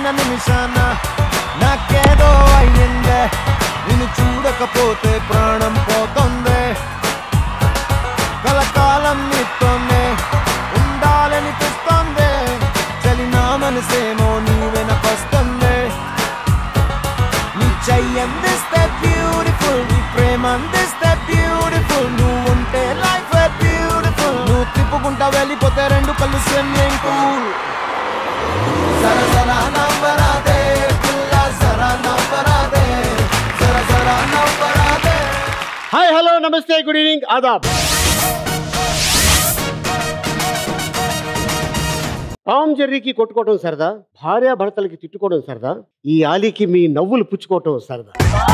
నిమిషాన నాకేదో అయ్యిందే నిన్ను చూడకపోతే ప్రాణం పోతుంది కలకాలం నీతోనే ఉండాలనిపిస్తోంది చలి నా మనసేమో నీ వెనకొస్తుంది నీ చెయ్యి అందిస్తే బ్యూటిఫుల్ నీ ప్రేమ అందిస్తే బ్యూటిఫుల్ నువ్వు ఉంటే లైఫ్ బ్యూటిఫుల్ నువ్వు తిప్పుకుంటా వెళ్ళిపోతే రెండు కళ్ళు స్విమ్మింగ్ పూల్ జరా జరా నవ్వరాదే పిల్ల జరా నవ్వరాదే జరా జరా నవ్వరాదే hi hello namaste good evening ఆదాబ్ టామ్ జెర్రీకి కొట్టుకోవడం సరదా భార్య భర్తలకి తిట్టుకోవడం సరదా ఈ ఆలీకి మీ నవ్వులు పుచ్చుకోవటం సరదా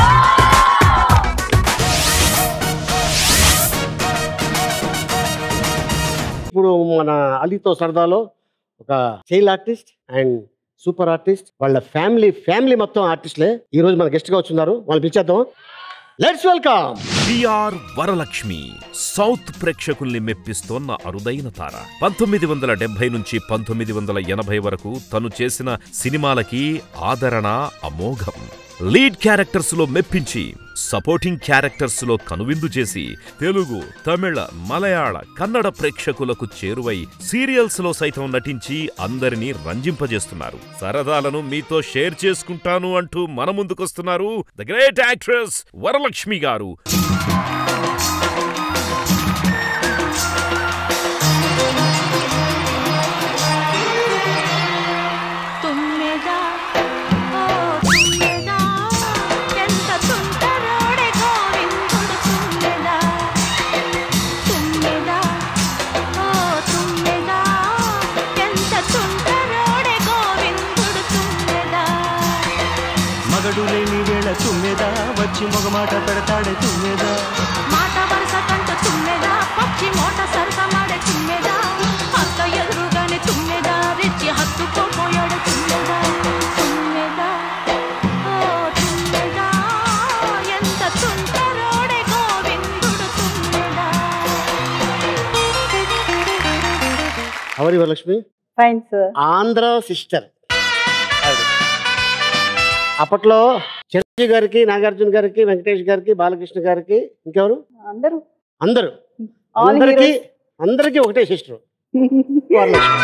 ఇప్పుడు మన అలీతో సరదాలో ఒక child artist and super artist వాళ్ళ ఫ్యామిలీ ఫ్యామిలీ మొత్తం ఆర్టిస్ట్లే ఈ రోజు మన గెస్ట్ గా వచ్చున్నారు వాళ్ళు పిలిచేద్దాం let's welcome BR Varalakshmi south ప్రేక్షకుల్ని మెప్పిస్తోన్న అరుదైన తార పంతొమ్మిది వందల డెబ్బై నుంచి పంతొమ్మిది వందల ఎనభై వరకు తను చేసిన సినిమాలకి ఆదరణ అమోఘం లీడ్ క్యారెక్టర్స్ లో మెప్పించి సపోర్టింగ్ క్యారెక్టర్స్ లో కనువిందు చేసి తెలుగు తమిళ మలయాళ కన్నడ ప్రేక్షకులకు చేరువై సీరియల్స్ లో సైతం నటించి అందరినీ రంజింపజేస్తున్నారు సరదాలను మీతో షేర్ చేసుకుంటాను అంటూ మన ముందుకొస్తున్నారు the great actress Varalakshmi garu తుమ్మెదా ఓ తుమ్మెదా ఎంత సుందరోడే గోవిందుడు తుమ్మెదా తుమ్మెదా ఓ తుమ్మెదా ఎంత సుందరోడే గోవిందుడు తుమ్మెదా మగడు లేని వేళ తుమ్మెదా వచ్చి మగమాట పెడతాడే తుమ్మెదా మాట వరుస కంట తుమ్మెదా పక్షి మోట సరస మాడే తుమ్మెదా అక్క ఎదురుగానే తుమ్మెదా రెచ్చి హత్తుకోపోయాడు తుమ్మెదా తుమ్మెదా ఓ తుమ్మెదా ఎంత సుందరోడే గోవిందుడు తుమ్మెదా అవరి Varalakshmi fine sir Andhra sister అప్పట్లో చిరంజీవి గారికి నాగార్జున గారికి వెంకటేష్ గారికి బాలకృష్ణ గారికి ఇంకెవరు అందరూ అందరూ All అందరికి heroes. అందరికి ఒకటే సిస్టర్ వరలక్ష్మి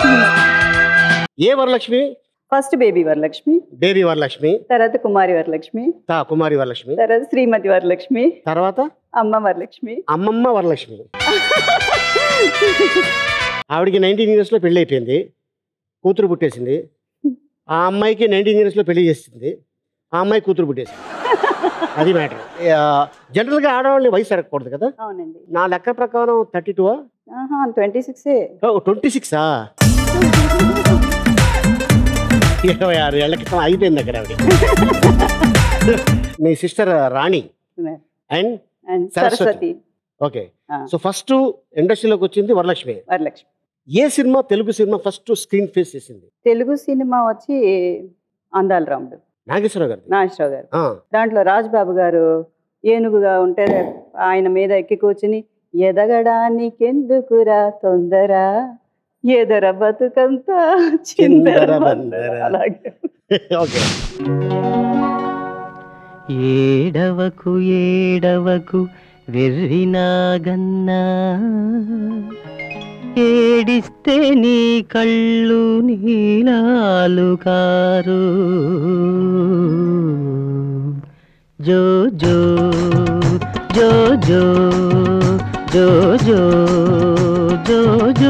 ఏ Varalakshmi first baby Varalakshmi baby Varalakshmi తర్వాత కుమారి వరలక్ష్మి తా కుమారి వరలక్ష్మి తర్వాత శ్రీమతి వరలక్ష్మి తర్వాత అమ్మ వరలక్ష్మి అమ్మమ్మ వరలక్ష్మి ఆవిడికి నైన్టీన్ ఇయర్స్లో పెళ్ళి అయిపోయింది కూతురు పుట్టేసింది ఆ అమ్మాయికి నైన్టీన్ ఇయర్స్లో పెళ్లి చేసింది ఆ అమ్మాయి కూతురు పుట్టేసింది అది మ్యాటర్ జనరల్గా ఆడవాళ్ళని వయసు అడగకూడదు కదా అవునండి నా లెక్క ప్రకారం థర్టీ టూ ఆహా ట్వంటీ సిక్సే ట్వంటీ సిక్సా ఇరవై ఆరు ఏళ్ల క్రితం అయిపోయింది అక్కడ ఆవిడ మీ sister Rani and and Saraswati. Saraswati okay ఆ, సో ఫస్ట్ ఇండస్ట్రీలోకి వచ్చింది వరలక్ష్మి వరలక్ష్మి ఏ cinema Telugu cinema first screen face చేసింది తెలుగు సినిమా వచ్చి అందాల రాముడు నాగేశ్వరరావు గారు నాగేశ్వరరావు గారు దాంట్లో రాజ్బాబు గారు ఏనుగుగా ఉంటే ఆయన మీద ఎక్కి కూర్చుని ఎదగడానికెందుకురా తొందర ఎదర బతుకంతా చిందర చిందర బందర. బందర. అలాగే ఓకే ఏడవకు ఏడవకు వెర్రినాగన్నా ఏడిస్తే నీ కళ్ళు నీలాలు కారు జో జో జో జో జో జో జో జో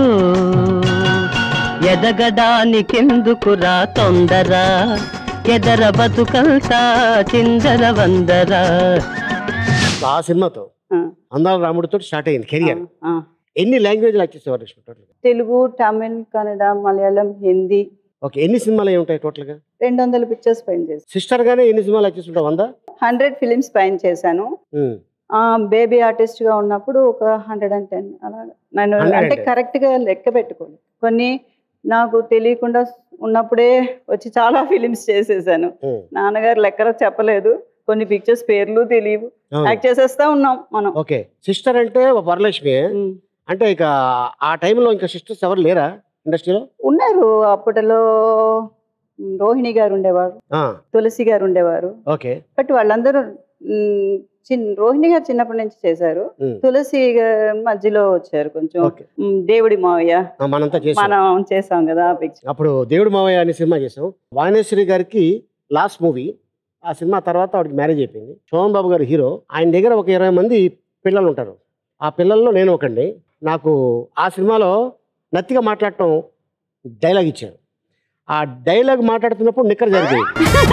ఎదగడానికెందుకురా తొందర ఎదర బతుకంతా చిందర వందర ఆ సినిమాతో ఆ, అందాల రాముడితో స్టార్ట్ అయింది కెరియర్ ఆ. ఎన్ని లాంగ్వేజ్లు యాక్ట్ చేసేవారు లక్ష్మి టోటల్ తెలుగు తమిళ్ కన్నడ మలయాళం హిందీ ఓకే ఎన్ని సినిమాలు అయి ఉంటాయి టోటల్ గా రెండు వందల పిక్చర్స్ పైన చేశాను సిస్టర్ గానే ఎన్ని సినిమాలు యాక్ట్ చేస్తుంటావు వందా హండ్రెడ్ ఫిలిమ్స్ పైన చేశాను ఉమ్. బేబీ ఆర్టిస్ట్ గా ఉన్నప్పుడు ఒక హండ్రెడ్ అండ్ టెన్ అలా నన్ను 110. అంటే కరెక్ట్ గా లెక్క పెట్టుకోండి కొన్ని నాకు తెలియకుండా ఉన్నప్పుడే వచ్చి చాలా ఫిలిమ్స్ చేసేసాను ఉమ్. నాన్నగారు లెక్కర చెప్పలేదు కొన్ని పిక్చర్స్ పేర్లు తెలియవు అవును. యాక్ట్ చేసేస్తా ఉన్నాం మనం ఓకే సిస్టర్ అంటే ఒక వరలక్ష్మి ఉమ్. అంటే ఇక ఆ టైంలో ఇంకా సిస్టర్స్ ఎవరు లేరా ఇండస్ట్రీలో ఉన్నారు అప్పటిలో ఉమ్, రోహిణి గారు ఉండేవారు ఆ, తులసి గారు ఉండేవారు ఓకే బట్ వాళ్ళందరూ ఉమ్, చిన్న రోహిణి గారు చిన్నప్పటి నుంచి చేశారు ఉమ్, తులసి గారు మధ్యలో వచ్చారు కొంచెం ఓకే ఉమ్, దేవుడి మావయ్య ఆ, మనంతా చేసాం మనం చేసాం కదా ఆ పిక్చర్ అప్పుడు దేవుడు మావయ్య అనే సినిమా చేసాం వాణేశ్వరి గారికి లాస్ట్ మూవీ ఆ సినిమా తర్వాత ఆవిడకి మ్యారేజ్ అయిపోయింది సోమన్ బాబు గారు హీరో ఆయన దగ్గర ఒక ఇరవై మంది పిల్లలు ఉంటారు ఆ పిల్లల్లో నేను ఒకండి నాకు ఆ సినిమాలో నత్తిగా మాట్లాడటం డైలాగ్ ఇచ్చారు ఆ డైలాగ్ మాట్లాడుతున్నప్పుడు నిక్కర జరిగేది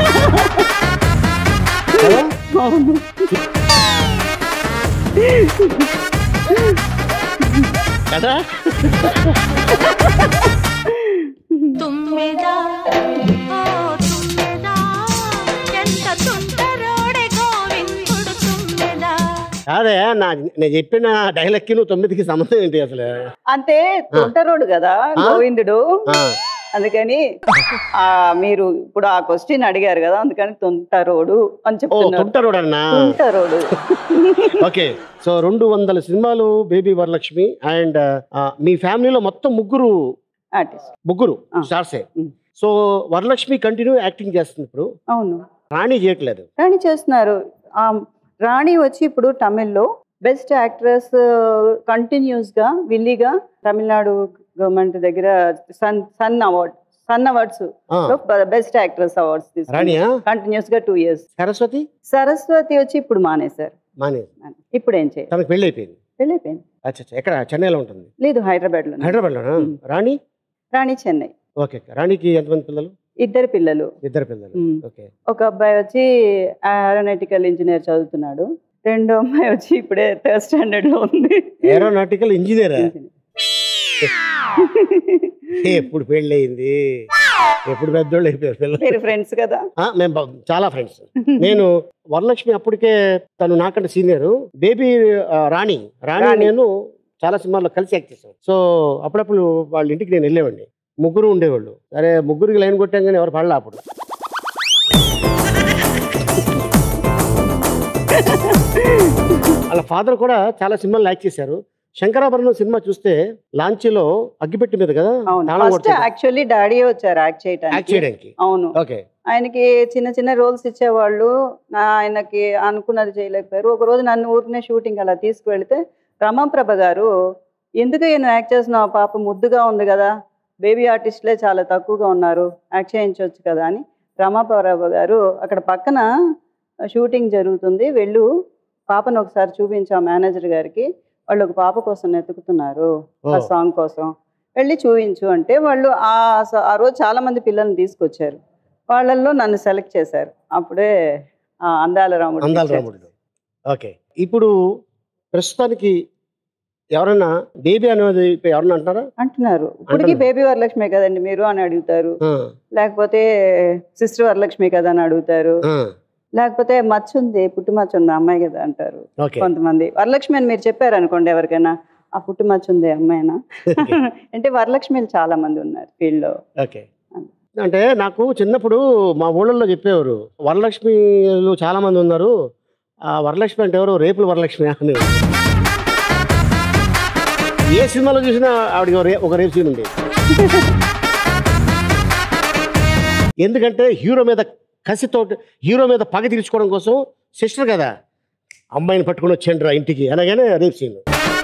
కదా? కదా తుమ్మెదా ఓ తుమ్మెదా ఎంత తుంటరోడే గోవిందుడు తుమ్మెదా అదే నా నేను చెప్పిన డైలాగ్కి నువ్వు తొమ్మిదికి సంబంధం ఏంటి అసలు అంతే తొంటరోడు కదా గోవిందుడు ఆ, అందుకని ఆ మీరు ఇప్పుడు ఆ క్వశ్చన్ అడిగారు కదా అందుకని తొంటరోడు అని ఓ చెప్తున్నారు తుంటరోడు అన్నా తొంటరోడు ఓకే సో రెండు వందల సినిమాలు బేబీ వరలక్ష్మి అండ్ మీ ఫ్యామిలీలో మొత్తం ముగ్గురు ఆర్టిస్ట్ ముగ్గురు ఆ. స్టార్సే um. So Varalakshmi continue acting చేస్తుంది ఇప్పుడు అవును రాణి చేయట్లేదు రాణి చేస్తున్నారు ఆ రాణి వచ్చి ఇప్పుడు తమిళ్లో బెస్ట్ యాక్ట్రెస్ కంటిన్యూస్ గా విల్లీగా తమిళనాడు గవర్నమెంట్ దగ్గర sun sun award sun awards ఆ, బెస్ట్ యాక్ట్రెస్ అవార్డ్స్ రాణియా కంటిన్యూస్ గా టూ ఇయర్స్ సరస్వతి సరస్వతి వచ్చి ఇప్పుడు మానేశారు మానే ఇప్పుడు ఏం చేయాలి తనకు పెళ్ళి అయిపోయింది వెళ్ళిపోయింది అచ్చా అచ్చా. ఎక్కడ చెన్నైలో ఉంటుంది లేదు హైదరాబాద్ లో హైదరాబాద్లోనా ఉమ్. రాణి రాణి చెన్నై ఓకే రాణికి ఎంతమంది పిల్లలు ఇద్దరు పిల్లలు ఇద్దరు పిల్లలు ఉమ్. ఓకే ఒక అబ్బాయి వచ్చి ఏరోనాటికల్ ఇంజనీర్ చదువుతున్నాడు రెండో అమ్మాయి వచ్చి ఇప్పుడే థర్డ్ స్టాండర్డ్ లో ఉంది ఏరోనాటికల్ ఇంజనీరా ఎప్పుడు పెళ్ళి అయింది ఎప్పుడు పెద్దోళ్ళు అయిపోయారు పిల్లలు మీరు ఫ్రెండ్స్ కదా ఆ, మేము బా- చాలా ఫ్రెండ్స్ నేను వరలక్ష్మి అప్పటికే తను నాకంటే సీనియర్ బేబీ ఆ, రాణి రాణి రాణి. నేను చాలా సినిమాల్లో కలిసి యాక్ట్ చేసాం సో అప్పుడప్పుడు వాళ్ళ ఇంటికి నేను వెళ్ళేవాడిని ముగ్గురు ఉండేవాళ్ళు సరే ముగ్గురికి లైన్ కొట్టాం కానీ ఎవరు పడలే అప్పుడు వాళ్ళ ఫాదర్ కూడా చాలా సినిమాలు యాక్ట్ చేశారు శంకరాభరణం సినిమా చూస్తే లాంచీలో అగ్గిపెట్టి మీద కదా అవును తాళం ఫస్ట్ కొడతాడు. యాక్చువల్లీ డాడీ వచ్చారు యాక్ట్ యాక్ట్ చేయడానికి చేయడానికి అవును ఓకే ఆయనకి చిన్న చిన్న రోల్స్ ఇచ్చేవాళ్ళు నా ఆయనకి అనుకున్నది చేయలేకపోయారు ఒక రోజు నన్ను ఊరినే షూటింగ్ అలా తీసుకువెళ్తే రమాప్రభ గారు ఎందుకు ఈయన యాక్ట్ చేస్తున్నావు పాప ముద్దుగా ఉంది కదా బేబీ ఆర్టిస్ట్లే చాలా తక్కువగా ఉన్నారు యాక్ట్ చేయించవచ్చు కదా అని రమాప్రభ గారు అక్కడ పక్కన షూటింగ్ జరుగుతుంది వెళ్ళు పాపను ఒకసారి చూపించా మేనేజర్ గారికి వాళ్ళు ఒక పాప కోసం వెతుకుతున్నారు ఆ ఓ. సాంగ్ కోసం వెళ్ళి చూపించు అంటే వాళ్ళు ఆ స- ఆ రోజు చాలా మంది పిల్లల్ని తీసుకొచ్చారు వాళ్ళల్లో నన్ను సెలెక్ట్ చేశారు అప్పుడే ఆ అందాల రాముడు అందాల picture. రాముడు ఓకే ఇప్పుడు ప్రస్తుతానికి ఎవరైనా బేబీ అనేది ఎవరన్నా అంటారా అంటున్నారు ఇప్పటికి అంటున్నారు. బేబీ వరలక్ష్మి కదండి మీరు అని అడుగుతారు ఆ, లేకపోతే సిస్టర్ వరలక్ష్మి కదా అని అడుగుతారు ఆ, లేకపోతే మచ్చ ఉంది పుట్టి మచ్చ ఉంది అమ్మాయి కదా అంటారు ఓకే కొంతమంది వరలక్ష్మి అని మీరు చెప్పారు అనుకోండి ఎవరికైనా ఆ పుట్టి మచ్చ ఉంది అమ్మాయినా అంటే వరలక్ష్మిలు చాలా మంది ఉన్నారు ఫీల్డ్ లో ఓకే అంటే నాకు చిన్నప్పుడు మా ఊళ్ళల్లో చెప్పేవారు వరలక్ష్మిలు చాలా మంది ఉన్నారు ఆ వరలక్ష్మి అంటే ఎవరు రేపుల వరలక్ష్మి అని ఏ సినిమాలో చూసినా ఆవిడకి ఒక రే- ఒక రేపు సీన్ ఉంది ఎందుకంటే హీరో మీద కసితో హీరో మీద పగ తీర్చుకోవడం కోసం సిస్టర్ కదా అమ్మాయిని పట్టుకొని వచ్చేయండి రా ఇంటికి అనగానే రేపు సీన్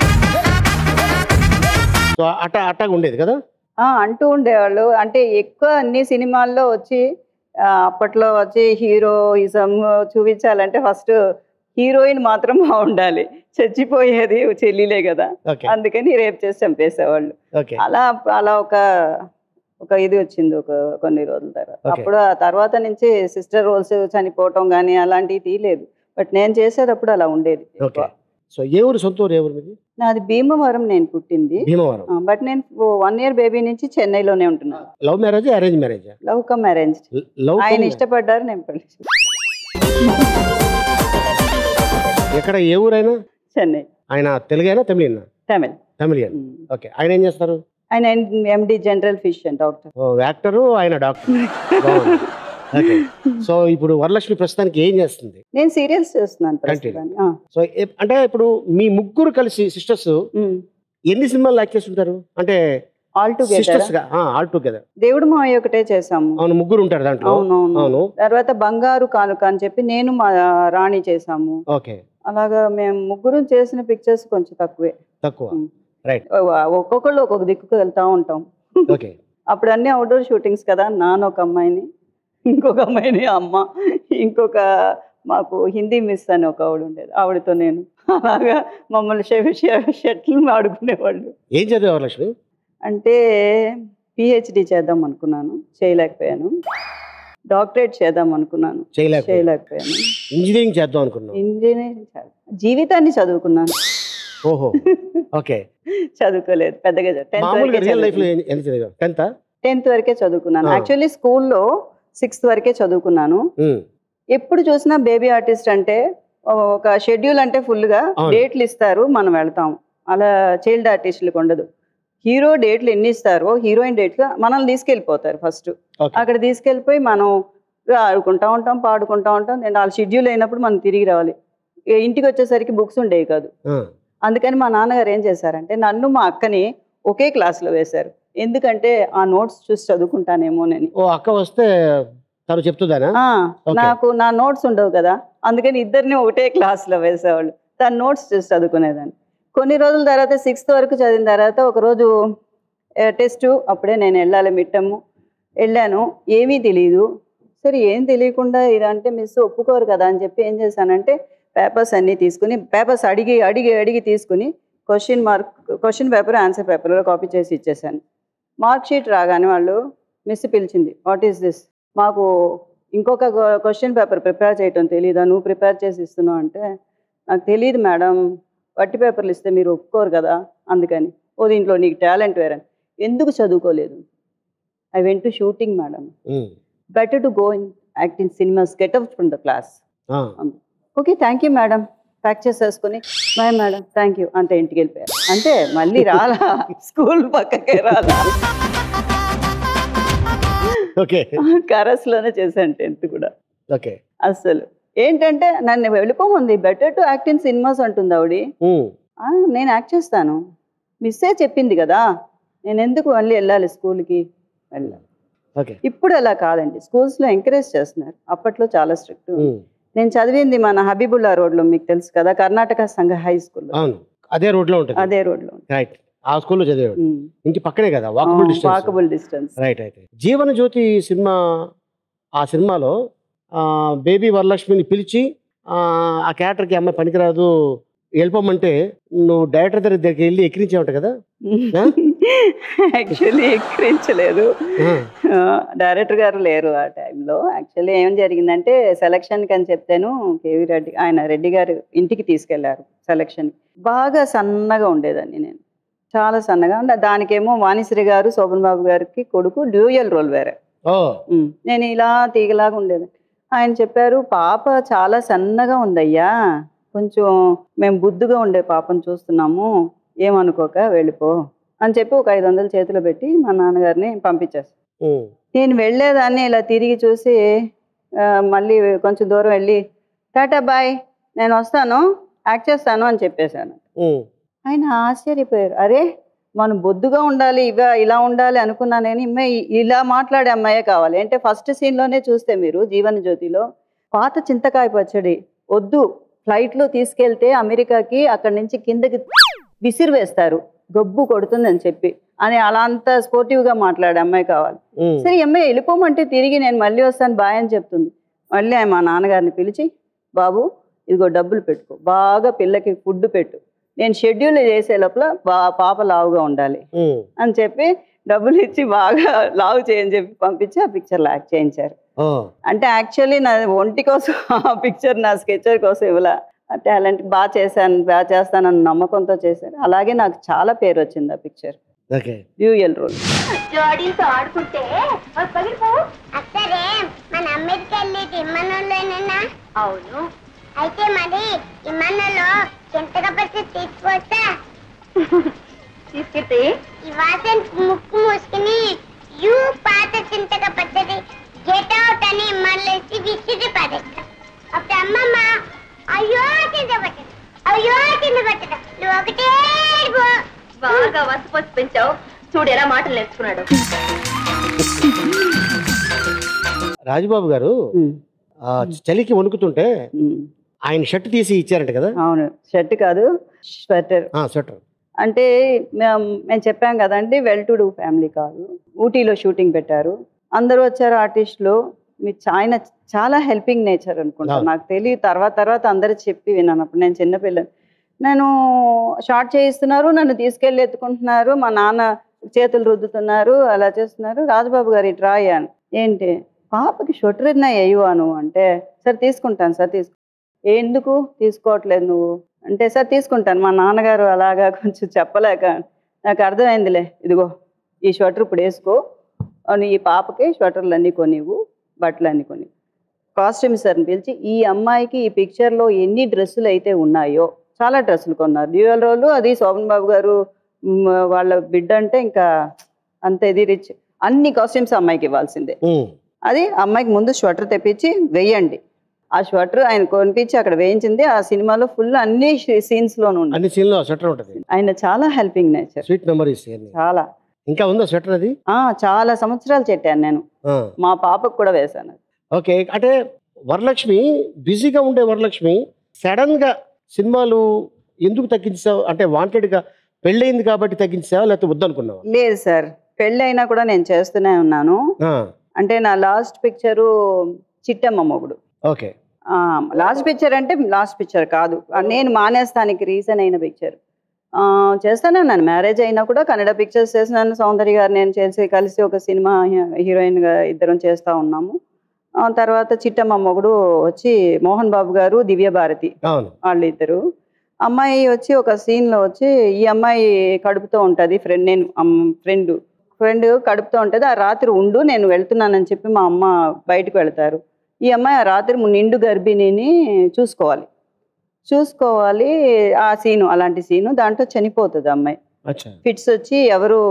సో అట్ట అట్టగా ఉండేది కదా ఆ, అంటూ ఉండేవాళ్ళు అంటే ఎక్కువ అన్ని సినిమాల్లో వచ్చి ఆ, అప్పట్లో వచ్చి హీరోయిజం చూపించాలంటే ఫస్ట్ హీరోయిన్ మాత్రం బాగుండాలి చచ్చిపోయేది చెల్లిలే కదా ఓకే అందుకని రేపు చేసి చంపేసేవాళ్ళు ఓకే అలా అలా ఒక ఒక ఇది వచ్చింది ఒక కొన్ని రోజుల తర్వాత Okay. అప్పుడు ఆ తర్వాత నుంచి సిస్టర్ రోల్స్ చనిపోవటం కానీ అలాంటివి తీయలేదు బట్ నేను చేసేటప్పుడు అలా ఉండేది ఓకే సో ఏ ఊరు సొంత ఊరు ఏ ఊరు మీది నాది భీమవరం నేను పుట్టింది భీమవరం బట్ నేను వన్ ఇయర్ బేబీ నుంచి చెన్నైలోనే ఉంటున్నాను love marriage arrange marriage love come arrange love ఆయన ఇష్టపడ్డారు నేను పెళ్లి చేసుకున్నాను. ఎక్కడ ఏ ఊరైనా చెన్నై ఆయన తెలుగైనా తమిళనా తమిళ్ తమిళియన్ ఉమ్. ఓకే ఆయన ఏం చేస్తారు ఆయన ఎండి జనరల్ ఫిజిషియన్ డాక్టర్ ఓ యాక్టరు ఆయన డాక్టర్ ఓకే సో ఇప్పుడు వరలక్ష్మి ప్రస్తుతానికి ఏం చేస్తుంది నేను సీరియల్స్ చేస్తున్నాను Continue. ప్రస్తుతాన్ని ఆ, సో ఏ- అంటే ఇప్పుడు మీ ముగ్గురు కలిసి సిస్టర్స్ ఉమ్. ఎన్ని సినిమాలు యాక్ట్ చేస్తుంటారు అంటే ఆల్ టుగెదర్ సిస్టర్స్ గా ఆల్ టుగెదర్ దేవుడు మావయ్య ఒకటే చేసాము అవును ముగ్గురు ఉంటారు దాంట్లో అవునవును అవును తర్వాత బంగారు కానుక అని చెప్పి నేను మా రాణి చేసాము ఓకే అలాగా మేము ముగ్గురు చేసిన పిక్చర్స్ కొంచెం తక్కువే తక్కువ ఉమ్. రైట్ ఒక్కొక్కళ్ళు ఒక్కొక్క దిక్కుకు వెళ్తా ఉంటాం ఓకే అప్పుడు అన్ని అవుట్డోర్ షూటింగ్స్ కదా నాన్న ఒక అమ్మాయిని ఇంకొక అమ్మాయిని అమ్మ ఇంకొక మాకు హిందీ మిస్ అని ఒక ఆవిడ ఉండేది ఆవిడతో నేను అలాగా మమ్మల్ని షెట్లు ఆడుకునేవాళ్ళు ఏం చదివారు లక్ష్మి అంటే పిహెచ్డి చేద్దాం అనుకున్నాను చేయలేకపోయాను డాక్టరేట్ చేద్దాం అనుకున్నాను చేయలేక చేయలేకపోయాను ఇంజనీరింగ్ చేద్దాం అనుకున్నాం ఇంజనీరింగ్ చదువు- జీవితాన్ని చదువుకున్నాను ఓహో ఓకే చదువుకోలేదు పెద్దగా టెన్త్ మామూలుగా వరకే రియల్ లైఫ్ లో చదువుకున్నాను. ఏం- ఎంత చదివారు టెన్త్ టెన్త్ వరకే చదువుకున్నాను ఆ. యాక్చువల్లీ స్కూల్లో సిక్స్త్ వరకే చదువుకున్నాను ఎప్పుడు చూసినా బేబీ ఆర్టిస్ట్ అంటే ఒక షెడ్యూల్ అంటే ఫుల్గా అవును. డేట్లు ఇస్తారు మనం వెళ్తాం అలా చైల్డ్ ఆర్టిస్టులకు ఉండదు హీరో డేట్లు ఎన్ని ఇస్తారో హీరోయిన్ డేట్లు మనల్ని తీసుకెళ్ళిపోతారు ఫస్ట్ ఓకే అక్కడ తీసుకెళ్ళిపోయి మనం ఆడుకుంటా ఉంటాం పాడుకుంటా ఉంటాం నేను వాళ్ళ షెడ్యూల్ అయినప్పుడు మనం తిరిగి రావాలి ఇక ఇంటికి వచ్చేసరికి బుక్స్ ఉండేవి కాదు అందుకని మా నాన్నగారు ఏం చేశారంటే నన్ను మా అక్కని ఒకే క్లాస్లో వేశారు ఎందుకంటే ఆ నోట్స్ చూసి చదువుకుంటానేమోనని ఓ అక్క వస్తే తను చెప్తుందానా ఆ, Okay. నాకు నా నోట్స్ ఉండవు కదా అందుకని ఇద్దరిని ఒకటే క్లాస్లో వేసేవాళ్ళు తన నోట్స్ చూసి చదువుకునేదాన్ని కొన్ని రోజుల తర్వాత సిక్స్త్ వరకు చదివిన తర్వాత ఒకరోజు టెస్ట్ అప్పుడే నేను వెళ్ళాలి మిట్టము వెళ్ళాను ఏమీ తెలియదు సరే ఏం తెలియకుండా ఇదంటే మిస్ ఒప్పుకోరు కదా అని చెప్పి ఏం చేశానంటే పేపర్స్ అన్నీ తీసుకుని పేపర్స్ అడిగి అడిగి అడిగి తీసుకుని question mark question paper answer పేపర్లో కాపీ చేసి ఇచ్చేసాను మార్క్ షీట్ రాగానే వాళ్ళు మిస్ పిలిచింది వాట్ ఈస్ దిస్ మాకు ఇంకొక క్వశ్చన్ పేపర్ ప్రిపేర్ చేయటం తెలియదా నువ్వు ప్రిపేర్ చేసి ఇస్తున్నావు అంటే నాకు తెలియదు మేడం వట్టి పేపర్లు ఇస్తే మీరు ఒప్పుకోరు కదా అందుకని ఓ దీంట్లో నీకు టాలెంట్ వేరని ఎందుకు చదువుకోలేదు I went to shooting madam better to go in act in cinemas get out from the class okay thank you madam pack చేసేసుకుని బాయ్ మేడం థ్యాంక్ యూ అంతే ఇంటికి వెళ్ళిపోయారు అంటే మళ్ళీ రాలా స్కూల్ పక్కకే రాలా ఓకే కరస్లోనే చేశాను టెన్త్ కూడా ఓకే అస్సలు ఏంటంటే నన్ను వెళ్ళిపోమంది better to act in cinemas అంటుంది ఆవిడ ఆ, నేను యాక్ట్ చేస్తాను మిస్సే చెప్పింది కదా నేను ఎందుకు మళ్ళీ వెళ్ళాలి స్కూల్కి వెళ్ళాలి ఓకే ఇప్పుడు అలా కాదండి స్కూల్స్లో ఎంకరేజ్ చేస్తున్నారు అప్పట్లో చాలా స్ట్రిక్ట్ నేను చదివింది మన హబీబుల్లా రోడ్లో మీకు తెలుసు కదా కర్ణాటక సంఘ హై స్కూల్లో అవును అదే రోడ్ లో ఉంటుంది అదే రోడ్లో రైట్ ఆ స్కూల్లో చదివాడు ఇంటి పక్కనే కదా walkable distance walkable distance right అయితే జీవన జ్యోతి సినిమా ఆ సినిమాలో ఆ, బేబీ వరలక్ష్మిని పిలిచి ఆ, ఆ క్యారెక్టర్కి అమ్మాయి పనికిరాదు వెళ్ళిపోమంటే నువ్వు డైరెక్టర్ దగ్గరికి వెళ్ళి ఎక్కిరించావంట కదా ఆ? యాక్చువల్లీ ఎక్కిరించలేదు ఆ, డైరెక్టర్ గారు లేరు ఆ టైంలో యాక్చువల్లీ ఏం జరిగిందంటే సెలక్షన్కి అని చెప్తాను కేవీ రెడ్డి ఆయన రెడ్డి గారు ఇంటికి తీసుకెళ్లారు సెలక్షన్ బాగా సన్నగా ఉండేదాన్ని నేను చాలా సన్నగా ఉండే దానికేమో వాణిశ్రీ గారు శోభన్ బాబు గారికి కొడుకు డ్యూయల్ రోల్ వేరే ఓ ఉమ్, నేను ఇలా తీగలాగా ఉండేది ఆయన చెప్పారు పాప చాలా సన్నగా ఉందయ్యా కొంచెం మేము బుద్దుగా ఉండే పాపను చూస్తున్నాము ఏమనుకోక వెళ్ళిపో అని చెప్పి ఒక ఐదు వందలు చేతిలో పెట్టి మా నాన్నగారిని పంపించేస్తాను ఉమ్, నేను వెళ్ళేదాన్ని ఇలా తిరిగి చూసి ఆ, మళ్ళీ కొంచెం దూరం వెళ్ళి టాటా బాయ్ నేను వస్తాను యాక్ట్ చేస్తాను అని చెప్పేశాను ఉమ్, ఆయన ఆశ్చర్యపోయారు అరే మనం బొద్దుగా ఉండాలి ఇవ ఇలా ఉండాలి అనుకున్నా నేను ఇమ్మే ఇలా మాట్లాడే అమ్మాయే కావాలి అంటే ఫస్ట్ సీన్లోనే చూస్తే మీరు జీవన జ్యోతిలో పాత చింతకాయ పచ్చడి వద్దు ఫ్లైట్లో తీసుకెళ్తే అమెరికాకి అక్కడి నుంచి కిందకి విసిరి వేస్తారు గబ్బు కొడుతుందని చెప్పి అని అలా అంత స్పోర్టివ్గా మాట్లాడే అమ్మాయి కావాలి ఉమ్. సరే ఈ అమ్మాయి వెళ్ళిపోమంటే తిరిగి నేను మళ్ళీ వస్తాను బాయ్ అని చెప్తుంది మళ్ళీ ఆయన మా నాన్నగారిని పిలిచి బాబు ఇదిగో డబ్బులు పెట్టుకో బాగా పిల్లకి ఫుడ్ పెట్టు నేను షెడ్యూల్ చేసే లోపల బా పాప లావుగా ఉండాలి ఉమ్. అని చెప్పి డబ్బులు ఇచ్చి బాగా లావు చేయని చెప్పి పంపించి ఆ పిక్చర్లో యాక్ట్ చేయించారు ఓ అంటే యాక్చువల్లీ నా ఒంటి కోసం ఆ పిక్చర్ నా స్కెచర్ కోసం ఇవ్వలా ఆ టాలెంట్ బాగా చేశాను బాగా చేస్తానన్న నమ్మకంతో చేశాను అలాగే నాకు చాలా పేరు వచ్చింది ఆ పిక్చర్ ఓకే డ్యూయల్ రోల్ జోడీలతో ఆడుకుంటే పగిలిపో అసలే మన అమెరికా వెళ్ళేది ఇమ్మనంలోనేనా అవును అయితే మరి ఇమ్మనంలో చింతగా పచ్చి తీసుకొస్తా తీసుకెళ్తే ఈ వాసన ముక్కు మూసుకుని యూ పాత చింతగా పచ్చడి గెట్ అవుట్ అని మళ్ళీ విసిరి పడేస్తా అప్పుడు అమ్మమ్మ అయ్యో చింత పట్టదు అయ్యో చింత పట్టదు నువ్వు ఒకటే ఏడుపు. బాగా వసపోసి పెంచావు చూడు ఎలా మాటలు నేర్చుకున్నాడు రాజుబాబు గారు ఆ, చలికి వణుకుతుంటే ఆయన షర్ట్ తీసి ఇచ్చారంట కదా అవును షర్ట్ కాదు స్వెటర్ ఆ, స్వెటర్ అంటే మేము మేము చెప్పాం కదండి వెల్ టు డూ ఫ్యామిలీ కాదు ఊటీలో షూటింగ్ పెట్టారు అందరూ వచ్చారు ఆర్టిస్టులు మీ ఆయన చాలా హెల్పింగ్ నేచర్ అనుకుంటా అవును. నాకు తెలియదు తర్వాత తర్వాత అందరూ చెప్పి విన్నాను అప్పుడు నేను చిన్నపిల్లని నేను షార్ట్ చేయిస్తున్నారు నన్ను తీసుకెళ్ళి ఎత్తుకుంటున్నారు మా నాన్న చేతులు రుద్దుతున్నారు అలా చేస్తున్నారు రాజబాబు గారు ఇటు రాయాను ఏంటి పాపకి షొట్టరిన వేయవాను అంటే సార్ తీసుకుంటాను సార్ తీసుకు ఎందుకు తీసుకోవట్లేదు నువ్వు అంటే సార్ తీసుకుంటాను మా నాన్నగారు అలాగా కొంచెం చెప్పలేక నాకు అర్థమైందిలే ఇదిగో ఈ స్వెటర్ ఇప్పుడు వేసుకో అని ఈ పాపకి స్వెటర్లు అన్నీ కొనివ్వు బట్టలు అన్నీ కొని కాస్ట్యూమ్ సార్ని పిలిచి ఈ అమ్మాయికి ఈ పిక్చర్లో ఎన్ని డ్రెస్సులు అయితే ఉన్నాయో చాలా డ్రెస్సులు కొన్నారు డ్యూయల్ రోలు అది శోభన్ బాబు గారు మ్, వాళ్ళ బిడ్డ అంటే ఇంకా అంత ఇది రిచ్ అన్ని కాస్ట్యూమ్స్ అమ్మాయికి ఇవ్వాల్సిందే ఉమ్. అది అమ్మాయికి ముందు స్వెటర్ తెప్పించి వేయండి ఆ స్వెటర్ ఆయన కొనిపించి అక్కడ వేయించింది ఆ సినిమాలో ఫుల్ అన్ని సీన్స్ లోనూ ఉంది అన్ని సీన్లో స్వెటర్ ఉంటుంది ఆయన చాలా హెల్పింగ్ నేచర్ స్వీట్ మెమరీస్ అన్ని చాలా ఇంకా ఉందా స్వెటర్ అది ఆ చాలా సంవత్సరాలు చెట్టాను నేను ఆ. మా పాపకు కూడా వేశాను ఓకే అంటే వరలక్ష్మి బిజీగా ఉండే వరలక్ష్మి సడన్గా సినిమాలు ఎందుకు తగ్గించావు అంటే వాంటెడ్గా పెళ్ళయింది కాబట్టి తగ్గించావా లేకపోతే వద్దనుకున్నావా లేదు సార్ పెళ్ళి అయినా కూడా నేను చేస్తూనే ఉన్నాను ఆ, అంటే నా last picture Chittamma Mogudu okay last picture అంటే లాస్ట్ పిక్చర్ కాదు ఆ, నేను మానేస్తానికి రీజన్ అయిన పిక్చర్ చేస్తానే ఉన్నాను మ్యారేజ్ అయినా కూడా కన్నడ పిక్చర్స్ చేసినాను సౌందర్య గారు నేను చేసి కలిసి ఒక సినిమా హీరోయిన్గా ఇద్దరం చేస్తూ ఉన్నాము ఆ, తర్వాత చిట్టమ్మ మొగుడు వచ్చి మోహన్ బాబు గారు దివ్య భారతి అవును వాళ్ళిద్దరు అమ్మాయి వచ్చి ఒక సీన్లో వచ్చి ఈ అమ్మాయి కడుపుతో ఉంటుంది ఫ్రెండ్ నేను ఫ్రెండ్ ఫ్రెండ్ కడుపుతో ఉంటుంది ఆ రాత్రి ఉండు నేను వెళ్తున్నానని చెప్పి మా అమ్మ బయటకు వెళ్తారు ఈ అమ్మాయి ఆ రాత్రి నిండు గర్భిణిని చూసుకోవాలి చూసుకోవాలి ఆ సీను అలాంటి సీను దాంట్లో చనిపోతుంది అమ్మాయి అచ్చా ఫిట్స్ వచ్చి ఎవరు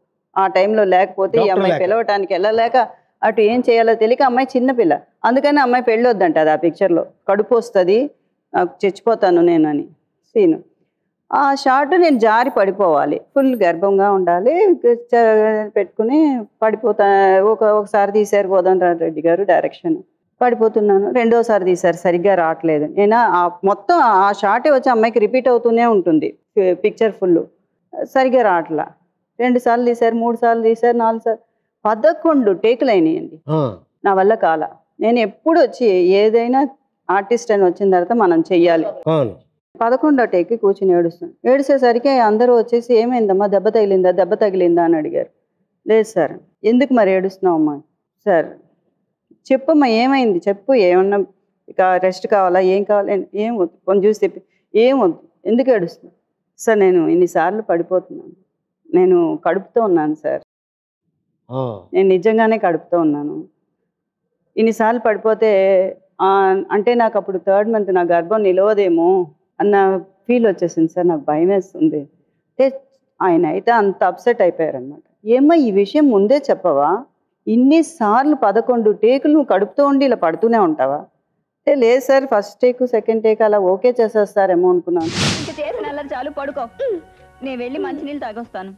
ఆ టైంలో లేకపోతే ఈ డాక్టర్ అమ్మాయి లేక. పిలవటానికి వెళ్ళలేక అటు ఏం చేయాలో తెలియక అమ్మాయి చిన్నపిల్ల అందుకని అమ్మాయి పెళ్ళొద్దంట అది ఆ పిక్చర్లో కడుపు వస్తుంది నాకు చచ్చిపోతాను నేను అని సీను ఆ షార్ట్ నేను జారి పడిపోవాలి ఫుల్ గర్భంగా ఉండాలి చ- పెట్టుకుని పడిపోతా ఒక ఒకసారి తీశారు గోదాం రెడ్డి గారు డైరెక్షన్ పడిపోతున్నాను రెండోసారి తీశారు సరిగ్గా రావట్లేదు నేను ఆ మొత్తం ఆ షార్టే వచ్చి అమ్మాయికి రిపీట్ అవుతూనే ఉంటుంది పిక్చర్ ఫుల్ సరిగ్గా రావట్లా రెండు సార్లు తీశారు మూడు సార్లు తీశారు నాలుగు సార్లు పదకొండు టేకులు అయినాయండి ఆ, నా వల్ల కాల నేను ఎప్పుడు వచ్చి ఏదైనా ఆర్టిస్ట్ అని వచ్చిన తర్వాత మనం చెయ్యాలి అవును పదకొండో టేక్కి కూర్చుని ఏడుస్తాను ఏడిసేసరికి అందరూ వచ్చేసి ఏమైందమ్మా దెబ్బ తగిలిందా దెబ్బ తగిలిందా అని అడిగారు లేదు సార్ ఎందుకు మరి ఏడుస్తున్నావు అమ్మా సార్ చెప్పమ్మా ఏమైంది చెప్పు ఏమన్నా ఇక రెస్ట్ కావాలా ఏం కావాలా ఏం- ఏం వద్దు కొంచెం చూసి చెప్పి ఏం వద్దు ఎందుకు ఏడుస్తున్నావు సార్ నేను ఇన్నిసార్లు పడిపోతున్నాను నేను కడుపుతో ఉన్నాను సార్ ఆ, నేను నిజంగానే కడుపుతో ఉన్నాను ఇన్నిసార్లు పడిపోతే ఆ, అంటే నాకు అప్పుడు థర్డ్ మంత్ నా గర్భం నిలవదేమో అన్న ఫీల్ వచ్చేసింది సార్ నాకు భయం వేస్తుంది అంటే ఆయన అయితే అంత అప్సెట్ అయిపోయారనమాట ఏమ్మా ఈ విషయం ముందే చెప్పవా ఇన్నిసార్లు పదకొండు టేకులు నువ్వు కడుపుతో ఉండి ఇలా పడుతూనే ఉంటావా అంటే లేదు sir first take second take అలా ఓకే చేసేస్తారేమో అనుకున్నాను ఇంక చేసిన అల్లరి చాలు పడుకో నేను వెళ్ళి మంచినీళ్ళు తాగొస్తాను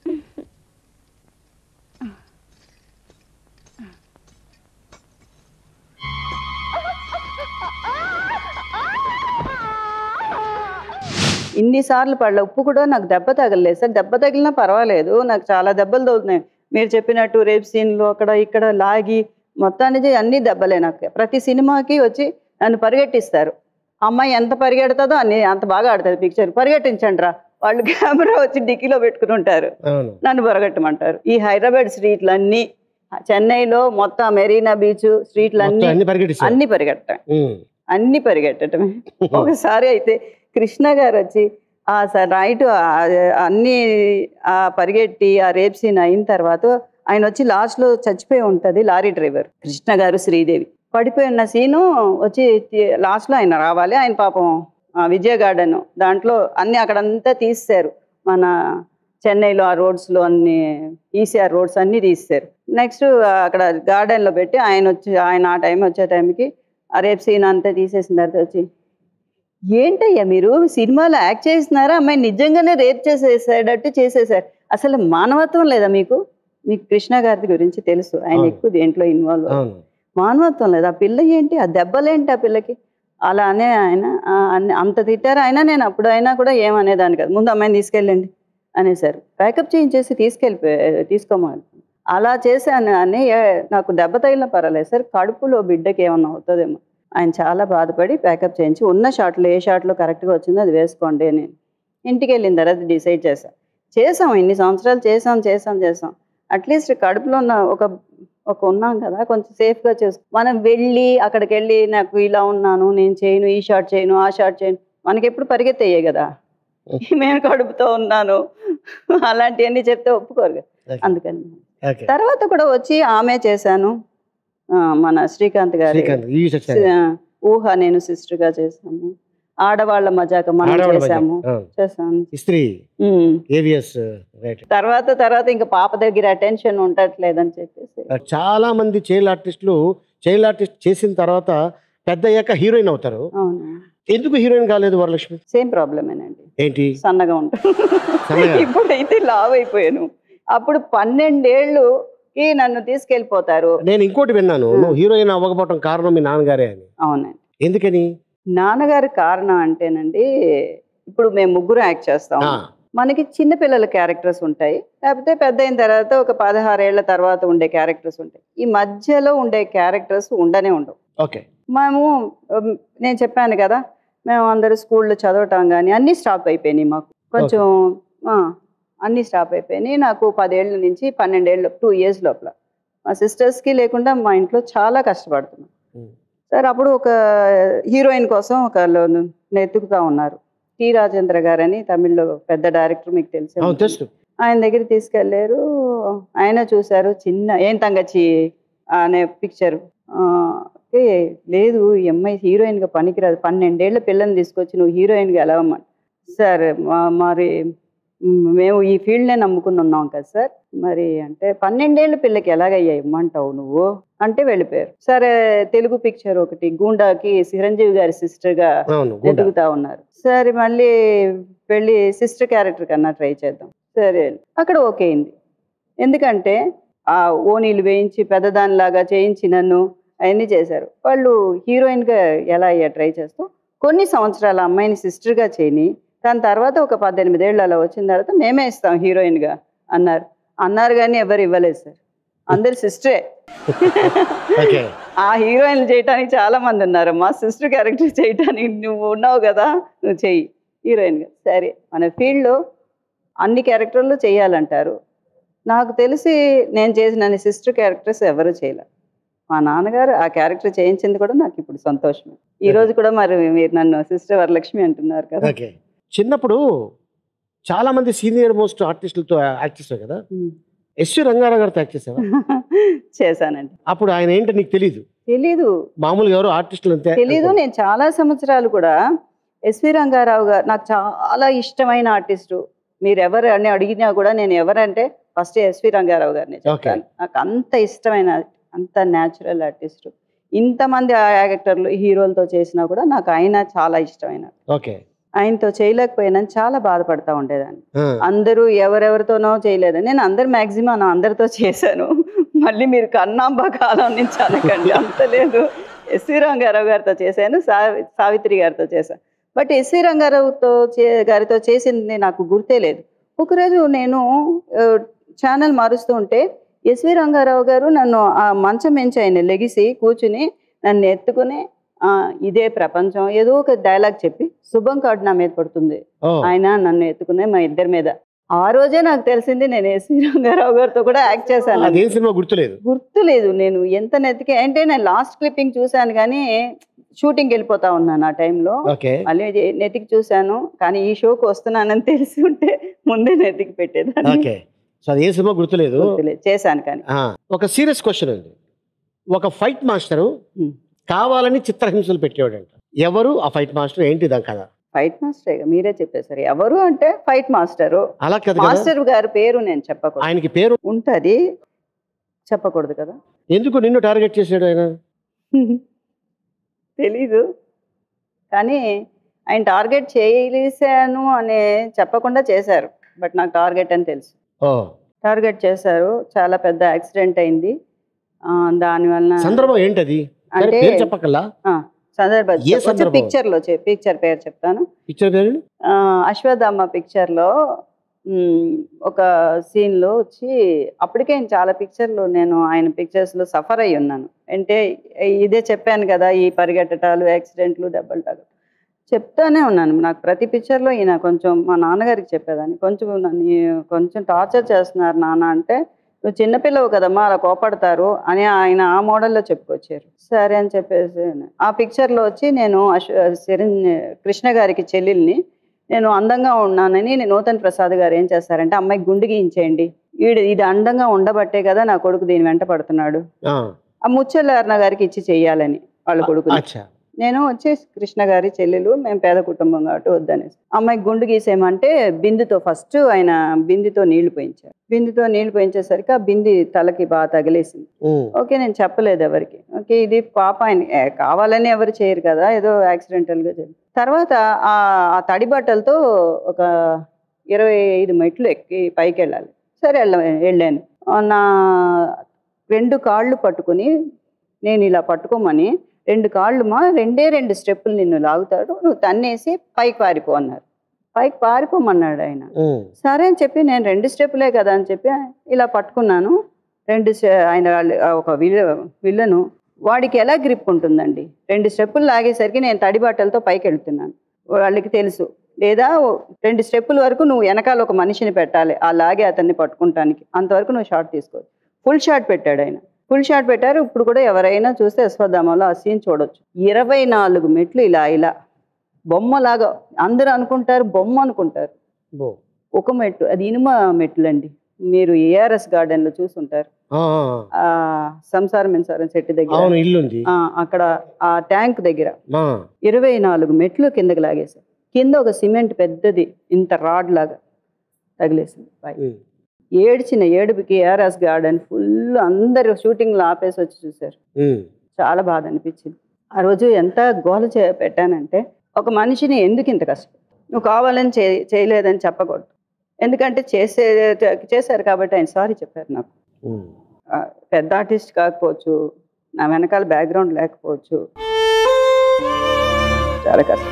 ఇన్నిసార్లు పడలే ఉప్పు కూడా నాకు దెబ్బ తగలలేదు సార్ దెబ్బ తగిలినా పర్వాలేదు నాకు చాలా దెబ్బలు తగులుతున్నాయి మీరు చెప్పినట్టు రేప్ సీన్లు అక్కడ ఇక్కడ లాగి మొత్తానికి అన్ని దెబ్బలే నాకు ప్రతి సినిమాకి వచ్చి నన్ను పరిగెట్టిస్తారు అమ్మాయి ఎంత పరిగెడుతుందో అన్ని అంత బాగా ఆడుతుంది పిక్చర్ పరిగెట్టించండి రా వాళ్ళు కెమెరా వచ్చి డిక్కీలో పెట్టుకుని ఉంటారు అవును నన్ను పరిగెట్టమంటారు ఈ హైదరాబాద్ స్ట్రీట్లన్నీ చెన్నైలో మొత్తం మెరీనా బీచ్ మొత్తం స్ట్రీట్లన్నీ అన్ని పరిగెట్టిస్తావు అన్ని పరిగెట్టాయి ఉమ్, అన్ని పరిగెట్టడమే ఒకసారి అయితే కృష్ణ గారు వచ్చి ఆ సార్ నైట్ అన్ని ఆ పరిగెట్టి ఆ రేప్ సీన్ అయిన తర్వాత ఆయన వచ్చి లాస్ట్లో చచ్చిపోయి ఉంటుంది లారీ డ్రైవర్ కృష్ణ గారు శ్రీదేవి పడిపోయి ఉన్న సీను వచ్చి తి- లాస్ట్లో ఆయన రావాలి ఆయన పాపం ఆ విజయ గార్డెన్ దాంట్లో అన్ని అక్కడంతా తీస్తారు మన చెన్నైలో ఆ రోడ్స్లో అన్ని ఈసీఆర్ రోడ్స్ అన్ని తీస్తారు నెక్స్ట్ అక్కడ గార్డెన్లో పెట్టి ఆయన వచ్చి ఆయన ఆ టైం వచ్చే టైంకి ఆ రేప్ సీన్ అంతా తీసేసిన తర్వాత వచ్చి ఏంటయ్యా మీరు సినిమాలో యాక్ట్ చేస్తున్నారా అమ్మాయి నిజంగానే రేప్ చేసేసాడట్టు చేసేసారు అసలు మానవత్వం లేదా మీకు మీకు కృష్ణ గారి గురించి తెలుసు ఆయన అవును. ఎక్కువ దేంట్లో ఇన్వాల్వ్ అవును మానవత్వం లేదు ఆ పిల్ల ఏంటి ఆ దెబ్బలేంటి ఆ పిల్లకి అలా అనే ఆయన ఆ, అన్ని- అంత తిట్టారు అయినా నేను అప్పుడు అయినా కూడా ఏమనేదాన్ని కాదు ముందు అమ్మాయిని తీసుకెళ్ళండి అనేసారు ప్యాకప్ చేయించేసి తీసుకెళ్ళిపోయి తీసుకోమని అలా చేశాను అని ఏ- నాకు దెబ్బ తగిలిన పర్వాలేదు సార్ కడుపులో బిడ్డకి ఏమన్నా అవుతుందేమో ఆయన చాలా బాధపడి ప్యాకప్ చేయించి ఉన్న షాట్లో ఏ షాట్లో కరెక్ట్గా వచ్చిందో అది వేసుకోండి అని ఇంటికి వెళ్ళిన తర్వాత డిసైడ్ చేశాం చేసాం ఇన్ని సంవత్సరాలు చేసాం చేసాం చేసాం అట్లీస్ట్ కడుపులో ఉన్న ఒక ఒక ఉన్నాం కదా కొంచెం సేఫ్గా చేసుకో మనం వెళ్ళి అక్కడికి వెళ్ళి నాకు ఇలా ఉన్నాను నేను చేయను ఈ షాట్ చేయను ఆ షాట్ చేయను మనకి ఎప్పుడు పరిగెత్తయ్యే కదా నేను కడుపుతో ఉన్నాను అలాంటివన్నీ చెప్తే ఒప్పుకోరు కదా Okay. అందుకని ఓకే తర్వాత కూడా వచ్చి ఆమె చేశాను ఆ, మన శ్రీకాంత్ గారి శ్రీకాంత్ ఈ సత్య ఆ, ఊహ నేను sister గా చేశాము ఆడవాళ్ళ మజాక మనం ఆడవాళ్ళ మధ్య. చేశాము అవును. చేశాను ఇస్త్రీ ఉమ్. ఏవిఎస్ రైట్ తర్వాత తర్వాత ఇంకా పాప దగ్గర అటెన్షన్ ఉండట్లేదని చెప్పేసి చాలా మంది చైల్డ్ ఆర్టిస్టులు చైల్డ్ ఆర్టిస్ట్ చేసిన తర్వాత పెద్ద అయ్యాక హీరోయిన్ అవుతారు అవును ఎందుకు హీరోయిన్ కాలేదు వరలక్ష్మి సేమ్ ప్రాబ్లమేనండి ఏంటి సన్నగా ఉంటాను సన్నగా? ఇప్పుడైతే లావ్ అయిపోయాను అప్పుడు పన్నెండేళ్ళుకి నన్ను తీసుకెళ్ళిపోతారు నేను ఇంకోటి విన్నాను నువ్వు హీరోయిన్ అవ్వకపోవడం కారణం మీ నాన్నగారే అని అవునండి ఎందుకని నాన్నగారి కారణం అంటేనండి ఇప్పుడు మేము ముగ్గురు యాక్ట్ చేస్తాం ఆ, మనకి చిన్న పిల్లల క్యారెక్టర్స్ ఉంటాయి లేకపోతే పెద్ద అయిన తర్వాత ఒక పదహారేళ్ల తర్వాత ఉండే క్యారెక్టర్స్ ఉంటాయి ఈ మధ్యలో ఉండే క్యారెక్టర్స్ ఉండనే ఉండవు ఓకే మేము ఉమ్, నేను చెప్పాను కదా మేము అందరూ స్కూల్లో చదవటం కానీ అన్నీ స్టాప్ అయిపోయినాయి మాకు కొంచెం ఆ, అన్నీ స్టాప్ అయిపోయినాయి నాకు పదేళ్ళ నుంచి పన్నెండేళ్ళు టూ ఇయర్స్ లోపల మా సిస్టర్స్కి లేకుండా మా ఇంట్లో చాలా కష్టపడుతున్నాం Hmm. సార్ అప్పుడు ఒక హీరోయిన్ కోసం ఒక నెత్తుకుతా ఉన్నారు టి రాజేంద్ర గారని తమిళ్లో పెద్ద డైరెక్టర్ మీకు తెలిసే అవును ఉంటుంది. తెలుసు ఆయన దగ్గర తీసుకెళ్లారు ఆయన చూశారు చిన్న ఏం తంగచ్చి అనే పిక్చర్ లేదు ఈ అమ్మాయి హీరోయిన్ గా పనికిరాదు పన్నెండేళ్ల పిల్లని తీసుకొచ్చి నువ్వు హీరోయిన్ గా ఎలా అమ్మా సార్ మా- మరి మ్, మేము ఈ ఫీల్డ్నే నమ్ముకుని ఉన్నాం కదా సార్ మరి అంటే పన్నెండేళ్ల పిల్లకి ఎలాగయ్యా ఇమ్మంటావు నువ్వు అంటే వెళ్ళిపోయారు సరే తెలుగు పిక్చర్ ఒకటి గూండాకి చిరంజీవి గారి సిస్టర్ గా అవును గుండా ఎదుగుతా ఉన్నారు సరే మళ్ళీ వెళ్ళి సిస్టర్ క్యారెక్టర్ కన్నా ట్రై చేద్దాం సరే అక్కడ ఓకే అయింది ఎందుకంటే ఆ ఓనీలు వేయించి పెద్దదానిలాగా చేయించి నన్ను అవన్నీ చేశారు వాళ్ళు హీరోయిన్గా ఎలా అయ్యా ట్రై చేస్తూ కొన్ని సంవత్సరాల అమ్మాయిని సిస్టర్గా చేయని దాని తర్వాత ఒక పద్దెనిమిదేళ్ళు అలా వచ్చిన తర్వాత మేమే ఇస్తాం హీరోయిన్గా అన్నారు అన్నారు కానీ ఎవరు ఇవ్వలేదు సార్ అందరు సిస్టరే ఓకే ఆ హీరోయిన్లు చేయటానికి చాలా మంది ఉన్నారు మా సిస్టర్ క్యారెక్టర్ చేయటానికి నువ్వు ఉన్నావు కదా నువ్వు చెయ్యి హీరోయిన్గా సరే మన ఫీల్డ్లో అన్ని క్యారెక్టర్లు చేయాలంటారు నాకు తెలిసి నేను చేసిన సిస్టర్ క్యారెక్టర్స్ ఎవరు చేయలే మా నాన్నగారు ఆ క్యారెక్టర్ చేయించింది కూడా నాకు ఇప్పుడు సంతోషమే ఈ రోజు కూడా మరి మీరు నన్ను సిస్టర్ వరలక్ష్మి అంటున్నారు కదా ఓకే చిన్నప్పుడు చాలా మంది సీనియర్ మోస్ట్ ఆర్టిస్టులతో యాక్ట్ చేసావు కదా ఉమ్. ఎస్వి రంగారావు గారితో యాక్ట్ చేసావా చేశానండి అప్పుడు ఆయన ఏంటో నీకు తెలీదు తెలీదు మామూలుగా ఎవరు ఆర్టిస్టులు అంతే తెలీదు నేను చాలా సంవత్సరాలు కూడా ఎస్వి రంగారావు గారు నాకు చాలా ఇష్టమైన ఆర్టిస్టు మీరు ఎవరు అని అడిగినా కూడా నేను ఎవరంటే ఫస్ట్ ఎస్వి రంగారావు గారిని చెప్తాను నాకు అంత ఇష్టమైన అంత న్యాచురల్ ఆర్టిస్టు ఇంతమంది యాక్టర్లు హీరోలతో చేసినా కూడా నాకు ఆయన చాలా ఇష్టమైన ఓకే ఆయనతో చేయలేకపోయినాను చాలా బాధపడతా ఉండేదాన్ని ఆ, అందరూ ఎవరెవరితోనో చేయలేదు నేను అందరు మ్యాక్సిమం అందరితో చేశాను మళ్ళీ మీరు కన్నాంబ కాలం నుంచి అనకండి అంత లేదు ఎస్వి రంగారావు గారితో చేశాను సా- సావిత్రి గారితో చేశాను బట్ ఎస్వి రంగారావుతో చే గారితో చేసింది నాకు గుర్తే లేదు ఒకరోజు నేను ఛానల్ మారుస్తూ ఉంటే ఎస్వి రంగారావు గారు నన్ను ఆ మంచం మించి ఆయన లెగిసి కూర్చుని నన్ను ఎత్తుకుని "ఆ, ఇదే ప్రపంచం ఏదో ఒక డైలాగ్ చెప్పి శుభం కార్డు నా మీద పడుతుంది ఓ ఆయన నన్ను ఎత్తుకునే మా ఇద్దరి మీద ఆ రోజే నాకు తెలిసింది నేను ఎస్వి రంగారావు గారితో కూడా యాక్ట్ చేశాను అదేం సినిమా గుర్తులేదు గుర్తులేదు నేను ఎంత నెతికి అంటే నేను లాస్ట్ క్లిప్పింగ్ చూశాను కానీ షూటింగ్ వెళ్ళిపోతా ఉన్నాను ఆ టైంలో ఓకే మళ్ళీ జే- నెతికి చూశాను కానీ ఈ షోకి వస్తున్నానని తెలిసి ఉంటే ముందే నెతికి పెట్టేదాన్ని ఓకే సో అది ఏ సినిమా గుర్తులేదు గుర్తులేదు. చేశాను కానీ ఆ, ఒక సీరియస్ క్వశ్చన్ ఉంది ఒక ఫైట్ మాస్టరు Hmm. కావాలని చిత్రహింసలు పెట్టేవాడంట ఎవరు ఆ ఫైట్ మాస్టర్ ఏంటి దాని కదా ఫైట్ మాస్టర్ మీరే చెప్పేశారు ఎవరు అంటే ఫైట్ మాస్టరు అలా కదా కదా మాస్టర్ గారి పేరు నేను చెప్పకూడదు ఆయనకి పేరు ఉంటది చెప్పకూడదు కదా ఎందుకు నిన్ను టార్గెట్ చేసాడు ఆయన తెలీదు కానీ ఆయన టార్గెట్ చేసాను అనే చెప్పకుండా చేశారు బట్ నాకు టార్గెట్ అని తెలుసు ఓ టార్గెట్ చేశారు చాలా పెద్ద యాక్సిడెంట్ అయింది ఆ, దానివల్ల సందర్భం ఏంటది సరే, అంటే- పేరు చెప్పకల్లా ఆ, సందర్భం ఏ సందర్భం? పిక్చర్ లో పిక్చర్ పేరు చెప్తాను పిక్చర్ పేరు ఆ, అశ్వత్థామ పిక్చర్ లో మ్, ఒక సీన్ లో వచ్చి అప్పటికే ఆయన చాలా పిక్చర్లు నేను ఆయన పిక్చర్స్ లో సఫర్ అయి ఉన్నాను అంటే ఇదే చెప్పాను కదా ఈ పరిగెట్టటాలు యాక్సిడెంట్లు దెబ్బలు తగ్గ చెప్తానే ఉన్నాను నాకు ప్రతి పిక్చర్లో ఈయన కొంచెం మా నాన్నగారికి చెప్పేదాన్ని కొంచెం నన్ను కొంచెం టార్చర్ చేస్తున్నారు నాన్న అంటే నువ్వు చిన్నపిల్లవు కదమ్మా అలా కోపడతారు అని ఆయన ఆ మోడల్లో చెప్పుకొచ్చారు సరే అని చెప్పేసి ఆ పిక్చర్లో వచ్చి నేను అశ్ శరణ్ కృష్ణ గారికి చెల్లెల్ని నేను అందంగా ఉన్నానని నేను నూతన్ ప్రసాద్ గారు ఏం చేస్తారంటే అమ్మాయికి గుండు గీయించేయండి ఈడు ఇది అందంగా ఉండబట్టే కదా నా కొడుకు దీని వెంట పడుతున్నాడు ఆ, ఆ ముచ్చల్లారణ గారికి ఇచ్చి చెయ్యాలని వాళ్ళ కొడుకు అచ్చా నేను వచ్చి కృష్ణ గారి చెల్లెలు మేము పేద కుటుంబం కాబట్టి వద్దనేసి అమ్మాయికి గుండు గీసేయమంటే బిందుతో ఫస్ట్ ఆయన బిందుతో నీళ్లు పోయించారు బిందుతో నీళ్లు పోయించేసరికి ఆ బింది తలకి బాగా తగిలేసింది ఉమ్, ఓకే నేను చెప్పలేదు ఎవరికి ఓకే ఇది పాప ఆయన ఏ, కావాలని ఎవరు చేయరు కదా ఏదో యాక్సిడెంటల్గా జరిగింది తర్వాత ఆ ఆ తడి బట్టలతో ఒక ఇరవై ఐదు మెట్లు ఎక్కి పైకి వెళ్ళాలి సరే వెళ్ళ వెళ్ళాను ఆ, నా రెండు కాళ్ళు పట్టుకుని నేను ఇలా పట్టుకోమని రెండు కాళ్ళు మా రెండే రెండు స్టెప్పులు నిన్ను లాగుతాడు నువ్వు తన్నేసి పైకి పారిపో అన్నారు పైకి పారిపోమన్నాడు ఆయన ఉమ్, సరే అని చెప్పి నేను రెండు స్టెప్పులే కదా అని చెప్పి ఇలా పట్టుకున్నాను రెండు స్టె- ఆయన వాళ్ళు- ఆ ఒక విల్ల విల్లను వాడికి ఎలా గ్రిప్ ఉంటుందండి రెండు స్టెప్పులు లాగేసరికి నేను తడి బట్టలతో పైకి వెళ్తున్నాను వాళ్ళకి తెలుసు లేదా ఓ- రెండు స్టెప్పుల వరకు నువ్వు వెనకాల ఒక మనిషిని పెట్టాలి ఆ లాగే అతన్ని పట్టుకుంటానికి అంతవరకు నువ్వు షార్ట్ తీసుకోవచ్చు ఫుల్ షాట్ పెట్టాడు ఆయన ఫుల్ షాట్ పెట్టారు ఇప్పుడు కూడా ఎవరైనా చూస్తే యశ్వధామలో ఆ సీన్ చూడొచ్చు ఇరవై నాలుగు మెట్లు ఇలా ఇలా బొమ్మలాగా అందరూ అనుకుంటారు బొమ్మ అనుకుంటారు బో. ఒక మెట్టు అది ఇనుమ మెట్లు అండి మీరు ఏఆర్ఎస్ గార్డెన్ లో చూసుంటారు ఆ, ఆ, ఆ సంసారం ఇన్సూరెన్స్ చెట్టు ఆ. దగ్గర అవును ఇల్లు ఉంది ఆ, అక్కడ ఆ ట్యాంక్ దగ్గర ఆ, ఇరవై నాలుగు మెట్లు కిందకి లాగేశారు కింద ఒక సిమెంట్ పెద్దది ఇంత రాడ్ లాగా తగిలేసింది పైకి. ఉమ్, ఏడ్చిన ఏడుపుకి ఏఆర్ఎస్ గార్డెన్ ఫుల్ అందరు షూటింగ్లో ఆపేసి వచ్చి చూశారు ఉమ్, చాలా బాధ అనిపించింది ఆ రోజు ఎంత గోల చే పెట్టానంటే ఒక మనిషిని ఎందుకు ఇంత కష్టం నువ్వు కావాలని చే చేయలేదని చెప్పకూడదు ఎందుకంటే చేసే చేశారు కాబట్టి ఆయన సారీ చెప్పారు నాకు ఉమ్. ఆ, పెద్ద ఆర్టిస్ట్ కాకపోవచ్చు నా వెనకాల బ్యాక్గ్రౌండ్ లేకపోవచ్చు చాలా కష్టం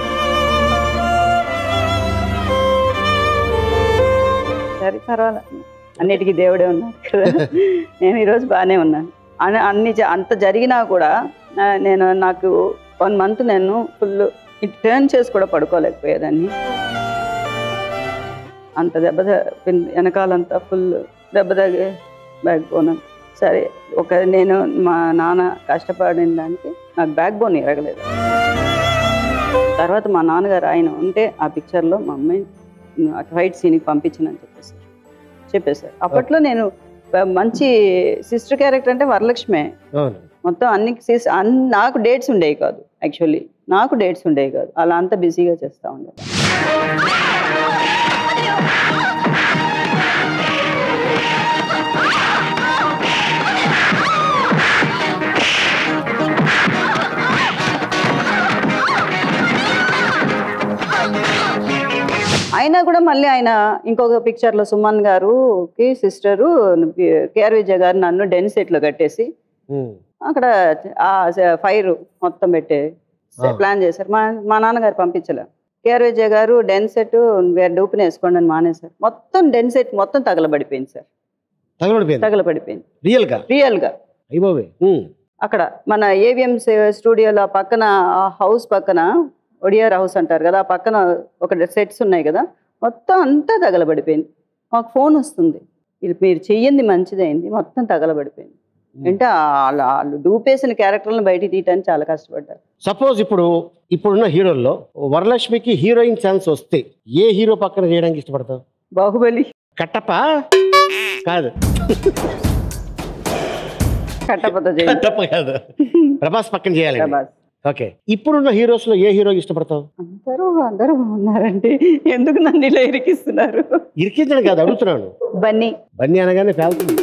సరే పర్వాలేదు అన్నిటికీ దేవుడే ఉన్నారు కదా నేను ఈరోజు బాగానే ఉన్నాను అని అన్ని జ- అంత జరిగినా కూడా నా- నేను నాకు వన్ మంత్ నేను ఫుల్ ఇటు టర్న్ చేసి కూడా పడుకోలేకపోయేదాన్ని అంత దెబ్బ త- పిన్- వెనకాలంతా ఫుల్ దెబ్బ తగి బ్యాక్ బోన్ సరే ఒక నేను మా నాన్న కష్టపడిన దానికి నాకు బ్యాక్ బోన్ ఎరగలేదు తర్వాత మా నాన్నగారు ఆయన ఉంటే ఆ పిక్చర్లో మా అమ్మాయి ఫైట్ సీన్కి పంపించనని చెప్పేసి చెప్పేశారు అప్పట్లో నేను ప- మంచి సిస్టర్ క్యారెక్టర్ అంటే వరలక్ష్మే అవును మొత్తం అన్ని సిస్ అన్ నాకు డేట్స్ ఉండేవి కాదు యాక్చువల్లీ నాకు డేట్స్ ఉండేవి కాదు అలా అంత బిజీగా చేస్తూ ఉండేది అయినా కూడా మళ్ళీ ఆయన ఇంకొక పిక్చర్లో సుమన్ గారుకి సిస్టరు కేఆర్ విజయ్ గారు నన్ను డెన్ సెట్లో కట్టేసి ఉమ్, అక్కడ ఆ ఫైర్ మొత్తం పెట్టే ఆ. ప్లాన్ చేశారు మా మా నాన్నగారు పంపించలే కేఆర్ విజయ్ గారు డెన్ సెట్ డూపుని వేసుకోండి అని మానేశారు మొత్తం డెన్ సెట్ మొత్తం తగలబడిపోయింది సార్ తగలబడిపోయింది తగలబడిపోయింది రియల్ గా రియల్గా అయిపోయి అక్కడ మన ఏవిఎం స్టూడియోలో పక్కన ఆ హౌస్ పక్కన ఒడియార్ హౌస్ అంటారు కదా ఆ పక్కన ఒక సెట్స్ ఉన్నాయి కదా మొత్తం అంతా తగలబడిపోయింది మాకు ఫోన్ వస్తుంది ఇది మీరు చెయ్యింది మంచిదైంది మొత్తం తగలబడిపోయింది అంటే వాళ్ళ వాళ్ళు డూపేసిన క్యారెక్టర్లను బయటికి తీయటానికి చాలా కష్టపడ్డారు సపోజ్ ఇప్పుడు ఇప్పుడున్న హీరోల్లో వరలక్ష్మికి హీరోయిన్ ఛాన్స్ వస్తే ఏ హీరో పక్కన చేయడానికి ఇష్టపడతావు బాహుబలి కట్టప్ప కాదు కట్టపత జయంతి కట్టప్ప కాదు ప్రభాస్ పక్కన చేయాలి ప్రభాస్ ఓకే ఇప్పుడున్న హీరోస్ లో ఏ హీరో ఇష్టపడతావు అందరూ అందరూ ఉన్నారండి ఎందుకు నన్ను ఇలా ఇరికిస్తున్నారు ఇరికించడం కాదు అడుగుతున్నాను బన్నీ బన్నీ అనగానే పేలుతుంది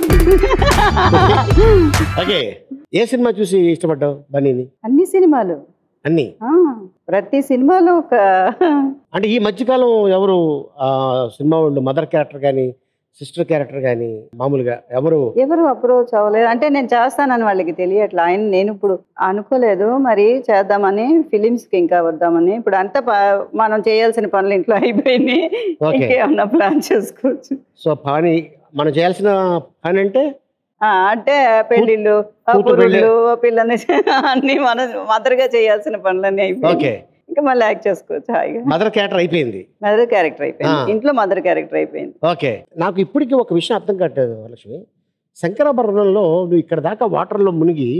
ఓకే ఏ సినిమా చూసి ఇష్టపడ్డావు బన్నీని అన్ని సినిమాలు అన్ని ఆ, ప్రతి సినిమాలో ఒక అంటే ఈ మధ్యకాలం ఎవరు ఆ, సినిమా వాళ్ళు మదర్ క్యారెక్టర్ కానీ సిస్టర్ క్యారెక్టర్ కానీ మామూలుగా ఎవరు ఎవరు అప్రోచ్ అవ్వలేదు అంటే నేను చేస్తానని వాళ్ళకి తెలియట్లా ఆయన నేను ఇప్పుడు అనుకోలేదు మరి చేద్దామని ఫిలిమ్స్ కి ఇంకా వద్దామని ఇప్పుడు అంతా ప- మనం చేయాల్సిన పనులు ఇంట్లో అయిపోయినాయి Okay. ఇంకేమన్నా ప్లాన్ చేసుకోవచ్చు సో పని మనం చేయాల్సిన పని అంటే ఆ, అంటే పెళ్లిళ్ళు ఆ కూతురు పెళ్లి. పురుళ్ళు ఆ పిల్లని అన్ని మనం మదర్గా చేయాల్సిన పనులన్నీ అయిపోయి ఓకే ఇంకా మళ్ళీ యాక్ట్ చేసుకోవచ్చు హాయిగా మదర్ క్యారెక్టర్ అయిపోయింది మదర్ క్యారెక్టర్ అయిపోయింది ఆ. ఇంట్లో మదర్ క్యారెక్టర్ అయిపోయింది ఓకే నాకు ఇప్పటికీ ఒక విషయం అర్థం కావట్లేదు లక్ష్మి శంకరాభరణంలో నువ్వు ఇక్కడ దాకా వాటర్లో మునిగి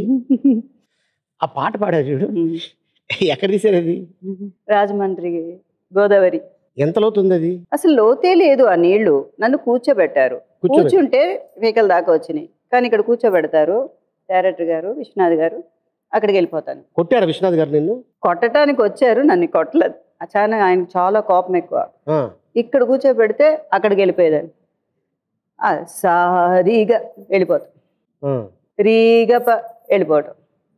ఆ పాట పాడావు చూడు ఎక్కడ తీసారు అది రాజమండ్రి గోదావరి ఎంత లోతుంది అది అసలు లోతే లేదు ఆ నీళ్లు నన్ను కూర్చోబెట్టారు కూర్చోబెట్టారు. కూర్చుంటే వెహికల్ దాకా వచ్చినాయి కానీ ఇక్కడ కూర్చోబెడతారు డైరెక్టర్ గారు విశ్వనాథ్ గారు అక్కడికి వెళ్ళిపోతాను కొట్టారు విశ్వనాథ్ గారు నిన్ను కొట్టడానికి వచ్చారు నన్ను కొట్టలేదు చాలా ఆయన చాలా కోపం ఎక్కువ ఆ, ఇక్కడ కూర్చోబెడితే అక్కడికి వెళ్ళిపోయేదాన్ని ఆ, సారీగా వెళ్ళిపోతాం ఆ. రీగా ప- వెళ్ళిపోవటం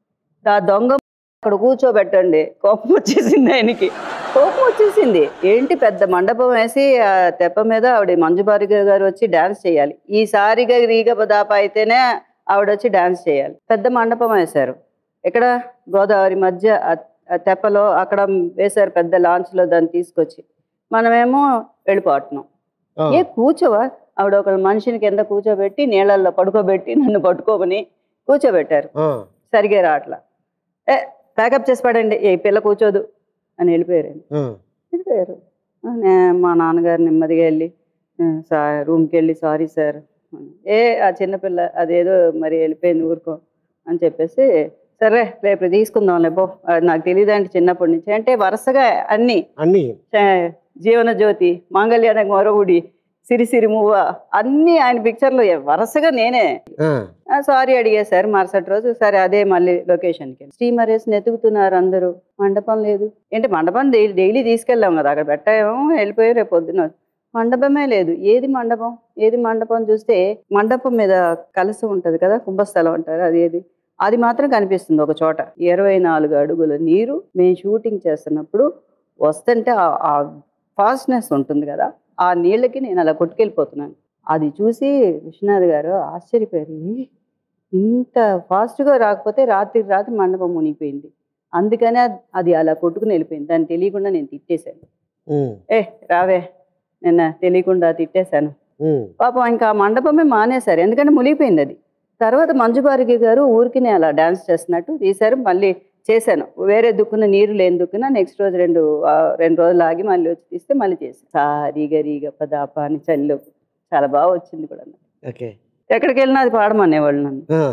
ఆ దొంగ అక్కడ కూర్చోబెట్టండి కోపం వచ్చేసింది ఆయనకి కోపం వచ్చేసింది ఏంటి పెద్ద మండపం వేసి ఆ తెప్ప మీద ఆవిడ మంజు భార్గవ గారు వచ్చి డాన్స్ చేయాలి ఈసారిగా రీగ దాప అయితేనే ఆవిడ వచ్చి డాన్స్ చేయాలి పెద్ద మండపం వేశారు ఎక్కడ గోదావరి మధ్య ఆ- ఆ తెప్పలో అక్కడ వేశారు పెద్ద లాంచ్లో దాన్ని తీసుకొచ్చి మనమేమో వెళ్ళిపోతున్నాం ఆ. ఏ కూర్చోవా ఆవిడ ఒక మనిషిని కింద కూర్చోబెట్టి నీళ్ళల్లో పడుకోబెట్టి నన్ను పట్టుకోమని కూర్చోబెట్టారు ఆ, సరిగే రావట్లా ఏ ప్యాకప్ చేసి పడండి ఏ పిల్ల కూర్చోదు అని వెళ్ళిపోయారు ఆయన. ఆ. వెళ్ళిపోయారు ఆ, నే- మా నాన్నగారు నెమ్మదిగా వెళ్ళి "ఆ, సా రూమ్కి వెళ్ళి సారీ సార్ అని. ఏ ఆ చిన్నపిల్ల అదేదో మరి వెళ్ళిపోయింది ఊరుకో అని చెప్పేసి సరే రేపు తీసుకుందాం లేపో అది నాకు తెలియదండి చిన్నప్పటి నుంచి అంటే వరుసగా అన్నీ అన్నీ చే- జీవన జ్యోతి మాంగళ్యానికి మొరగుడి సిరిసిరి మువ్వ అన్నీ ఆయన పిక్చర్లు వరుసగా నేనే ఆ, సారీ అడిగేశారు మరుసటి రోజు సరే అదే మళ్ళీ లొకేషన్కి స్టీమర్ వేసి ఎతుకుతున్నారు అందరూ మండపం లేదు ఏంటి మండపం డైలీ డైలీ తీసుకెళ్ళాం కదా అక్కడ పెట్టాము వెళ్ళిపోయి రేపు పొద్దున మండపమే లేదు ఏది మండపం ఏది మండపం చూస్తే మండపం మీద కలసం ఉంటది కదా కుంభస్థలం అంటారు అది ఏది అది మాత్రం కనిపిస్తుంది ఒక చోట ఇరవై నాలుగు అడుగుల నీరు మేము షూటింగ్ చేస్తున్నప్పుడు వస్తుంటే ఆ- ఆ ఫాస్ట్నెస్ ఉంటుంది కదా ఆ నీళ్ళకి నేను అలా కొట్టుకెళ్ళిపోతున్నాను అది చూసి విశ్వనాథ్ గారు ఆశ్చర్యపోయారు "ఏ, ఇంత ఫాస్ట్గా రాకపోతే రాత్రి రాత్రి మండపం మునిగిపోయింది అందుకనే అద్- అది అలా కొట్టుకుని వెళ్ళిపోయింది దాన్ని తెలియకుండా నేను తిట్టేశాను ఉమ్, ఏ రావే నిన్న తెలియకుండా తిట్టేశాను ఉమ్, పాపం ఇంకా ఆ మండపమే మానేశారు ఎందుకంటే మునిగిపోయింది అది తర్వాత మంజు భార్గవి గారు ఊరికి అలా డాన్స్ చేస్తున్నట్టు తీశారు మళ్ళీ చేశాను వేరే దుక్కున నీరు లేని దుక్కున నెక్స్ట్ రోజు రెండు ఆ, రెండు రోజులు ఆగి మళ్ళీ వచ్చి తీస్తే మళ్ళీ చేశాను సారీగ రీగ పదాప అని చల్లు చాలా బాగా వచ్చింది కూడా నాకు. ఓకే ఎక్కడికి వెళ్ళినా అది పాడమనేవాళ్ళు నన్ను ఆ,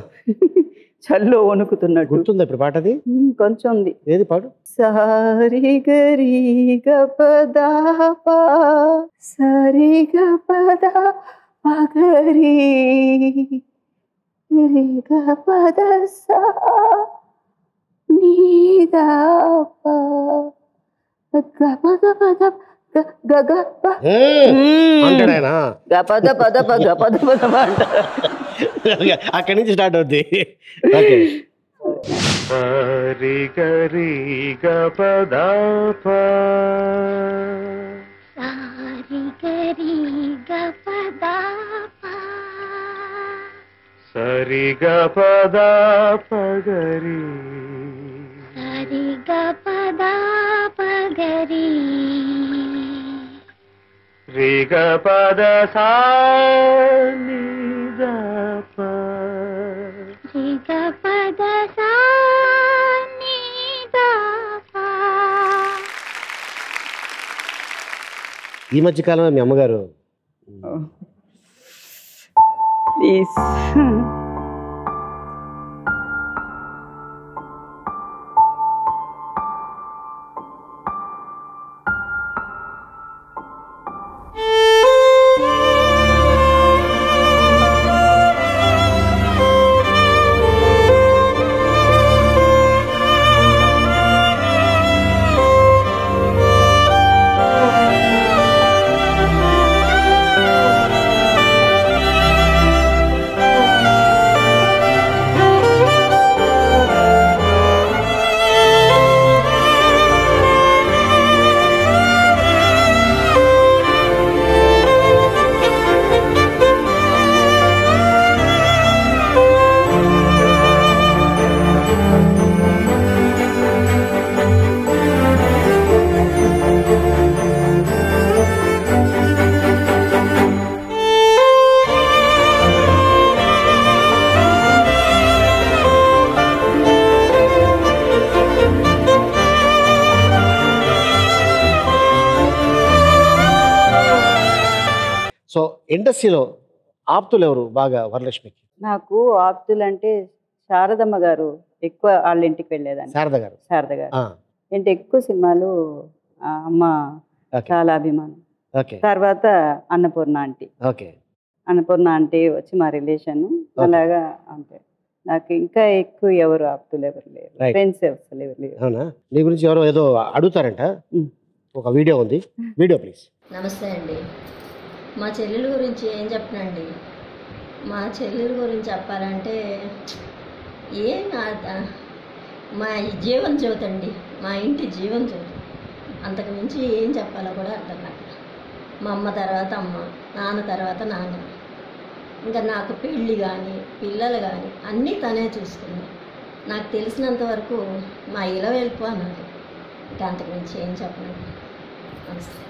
చల్లో వణుకుతున్నట్టు గుర్తుందా ఇప్పుడు పాట అది ఉమ్, కొంచెం ఉంది ఏది పాడు సారి గరి గపదా సరి గపద పగరి రి గపద సా నీదా ప గప గప గప గ గ గప ఉమ్, అంటాడు ఆయన గపద పద ప గపద పద ప అంటారు ఓకే, అక్కడి నుంచి స్టార్ట్ అవుద్ది ఓకే సరి గరి గ పద ప సారి గరి గపదా సరి గ పద పగరి సరి గపదా పగరి రి గ పద సా ని ద ప రి గపద సా ని ద ప ఈ మధ్య కాలంలో మీ అమ్మగారు ప్లీజ్ ఆ ఇండస్ట్రీలో ఆప్తులు ఎవరు బాగా వరలక్ష్మికి నాకు ఆప్తులు అంటే శారదమ్మ గారు ఎక్కువ వాళ్ళ ఇంటికి వెళ్ళేదాన్ని శారద గారు శారద గారు ఆ, అంటే ఎక్కువ సినిమాలు ఆ, అమ్మ ఓకే చాలా అభిమానం ఓకే తర్వాత Annapurna aunty okay Annapurna aunty వచ్చి మా రిలేషన్ అలాగా అంతే నాకు ఇంకా ఎక్కువ ఎవరు ఆప్తులు ఎవరు లేరు Right. ఫ్రెండ్స్ అసలు ఎవరు లేరు అవునా నీ గురించి ఎవరో ఏదో అడుగుతారంట ఉమ్. ఒక వీడియో ఉంది వీడియో ప్లీజ్ నమస్తే అండి మా చెల్లెల గురించి ఏం చెప్పనండి మా చెల్లెల గురించి చెప్పాలంటే ఏం ఆ- మా జీవన జ్యోతి అండి మా ఇంటి జీవన జ్యోతి అంతకు మించి ఏం చెప్పాలో కూడా అర్థం కాదు మా అమ్మ తర్వాత అమ్మ నాన్న తర్వాత నాన్న ఇంకా నాకు పెళ్ళి కానీ పిల్లలు కానీ అన్నీ తనే చూసుకుంది నాకు తెలిసినంత వరకు మా ఇలా వెళ్ళిపో అన్నది ఇంకా అంతకు మించి ఏం చెప్పనండి నమస్తే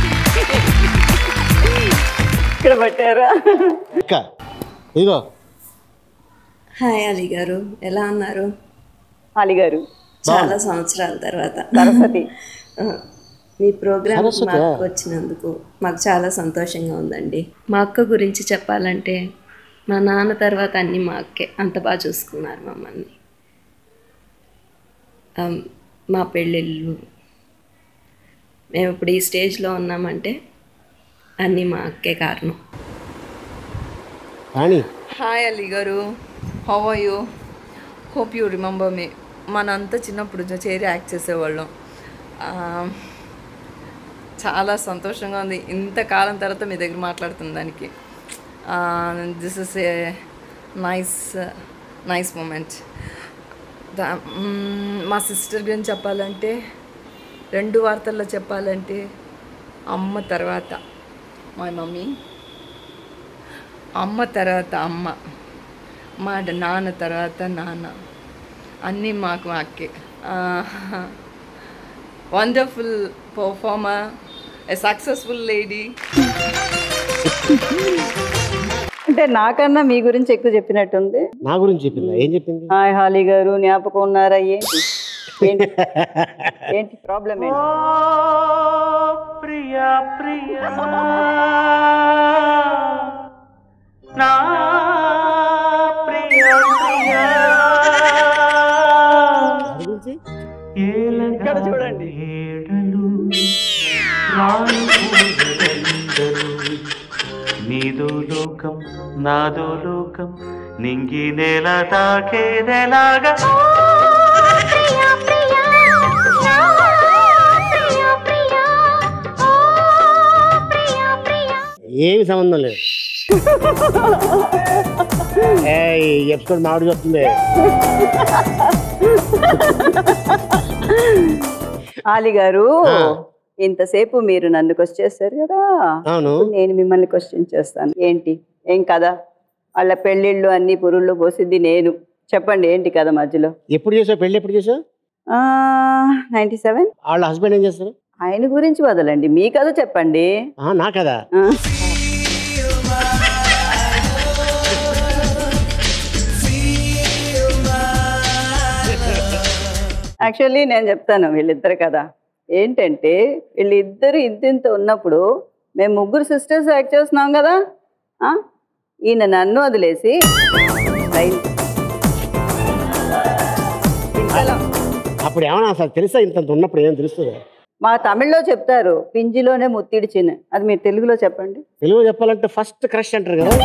ఇక్కడ పట్టారా అక్క ఇదిగో హాయ్ అలీ గారు ఎలా ఉన్నారు అలీ గారు చాలా సంవత్సరాల తర్వాత సరస్వతి ఆ, మీ ప్రోగ్రామ్ సరస్వతా? మాకు వచ్చినందుకు మాకు చాలా సంతోషంగా ఉందండి మా అక్క గురించి చెప్పాలంటే మా నాన్న తర్వాత అన్ని మా అక్కే అంత బాగా చూసుకున్నారు మమ్మల్ని ఆ, మా పెళ్ళిళ్ళు మేము ఇప్పుడు ఈ స్టేజ్లో ఉన్నామంటే అన్నీ మా అక్కే కారణం రాణి hi Ali garu how are you hope you remember me మనంతా చిన్నప్పుడు చేరి యాక్ట్ చేసేవాళ్ళం ఆ, చాలా సంతోషంగా ఉంది ఇంతకాలం తర్వాత మీ దగ్గర మాట్లాడుతున్న దానికి this is a nice nice moment మా సిస్టర్ గురించి చెప్పాలంటే రెండు వార్తల్లో చెప్పాలంటే అమ్మ తర్వాత మా మమ్మీ అమ్మ తర్వాత అమ్మ మా డ- నాన్న తర్వాత నాన్న అన్నీ మాకు మా అక్కే wonderful performer a successful lady అంటే నాకన్నా మీ గురించి ఎక్కువ చెప్పినట్టుంది నా గురించి చెప్పిందా ఏం చెప్పింది హాయ్ హాలీ గారు జ్ఞాపకం ఉన్నారా ఏంటి ఏంటి ఏంటి ప్రాబ్లం ఏంటి ప్రియా ప్రియా నా ప్రియా ప్రియా దాని గురించి ఇక్కడ చూడండి నీదో లోకం నాదో లోకం నింగి నేల తాకేదెలాగా ప్రియా ప్రియా నా ప్రియా ప్రియా ఓ ప్రియా ప్రియా ఏమి సంబంధం లేదు ఏ ఈ ఎపిసోడ్ మామిడి వస్తుంది ఆలి గారు ఆ. ఇంతసేపు మీరు నన్ను క్వశ్చన్ చేస్తారు కదా అవును ఇప్పుడు నేను మిమ్మల్ని క్వశ్చన్ చేస్తాను ఏంటి ఏం కదా వాళ్ళ పెళ్ళిళ్ళు అన్ని పురుళ్ళు పోసింది నేను చెప్పండి ఏంటి కదా మధ్యలో ఎప్పుడు చేసావు పెళ్ళి ఎప్పుడు చేసావు నైంటీ సెవెన్ వాళ్ళ హస్బెండ్ ఏం చేస్తారు ఆయన గురించి వదలండి మీ కథ చెప్పండి ఆ, నా కదా ఆ. యాక్చువల్లీ నేను చెప్తాను వీళ్ళిద్దరు కదా ఏంటంటే వీళ్ళిద్దరు ఇంతింత ఉన్నప్పుడు మేము ముగ్గురు సిస్టర్స్ యాక్ట్ చేస్తున్నాం కదా ఆ? ఈయన నన్ను వదిలేసి లైన్ ఇంతలో అప్పుడు ఏమన్నా అసలు తెలుసా ఇంత ఉన్నప్పుడు ఏం తెలుస్తుంది మా తమిళ్లో చెప్తారు పింజిలోనే ముత్తిడి చిన్న అది మీరు తెలుగులో చెప్పండి తెలుగు చెప్పాలంటే ఫస్ట్ క్రష్ అంటారు కదా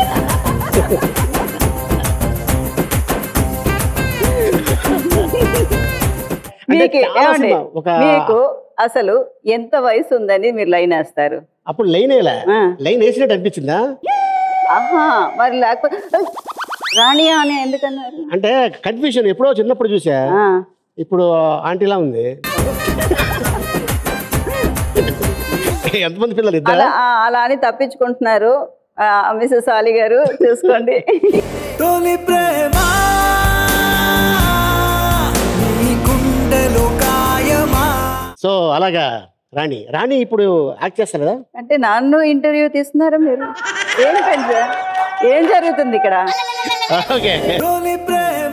అంటే మీకు చాలా ఏమండి? సినిమా, ఒక మీకు అసలు ఎంత వయసు ఉందని మీరు లైన్ వేస్తారు అప్పుడు లైన్ వేయలే ఆ. లైన్ వేసినట్టు అనిపించిందా ఆహా మరి లేకపోతే రాణియా అని ఎందుకన్నారు అంటే కన్ఫ్యూషన్ ఎప్పుడో చిన్నప్పుడు చూసా ఆ, ఇప్పుడు ఆంటీలా ఉంది ఎంతమంది పిల్లలు ఇద్దరు అలా ఆ, అలా అని తప్పించుకుంటున్నారు మిసెస్ అలీ గారు చూసుకోండి తొలి ప్రేమ నీ గుండెలో గాయమా సో అలాగా రాణి రాణి ఇప్పుడు యాక్ట్ చేస్తారు కదా అంటే నన్ను ఇంటర్వ్యూ తీస్తున్నారా మీరు ఏంటండి సార్? ఏం జరుగుతుంది ఇక్కడ ఓకే తొలి ప్రేమ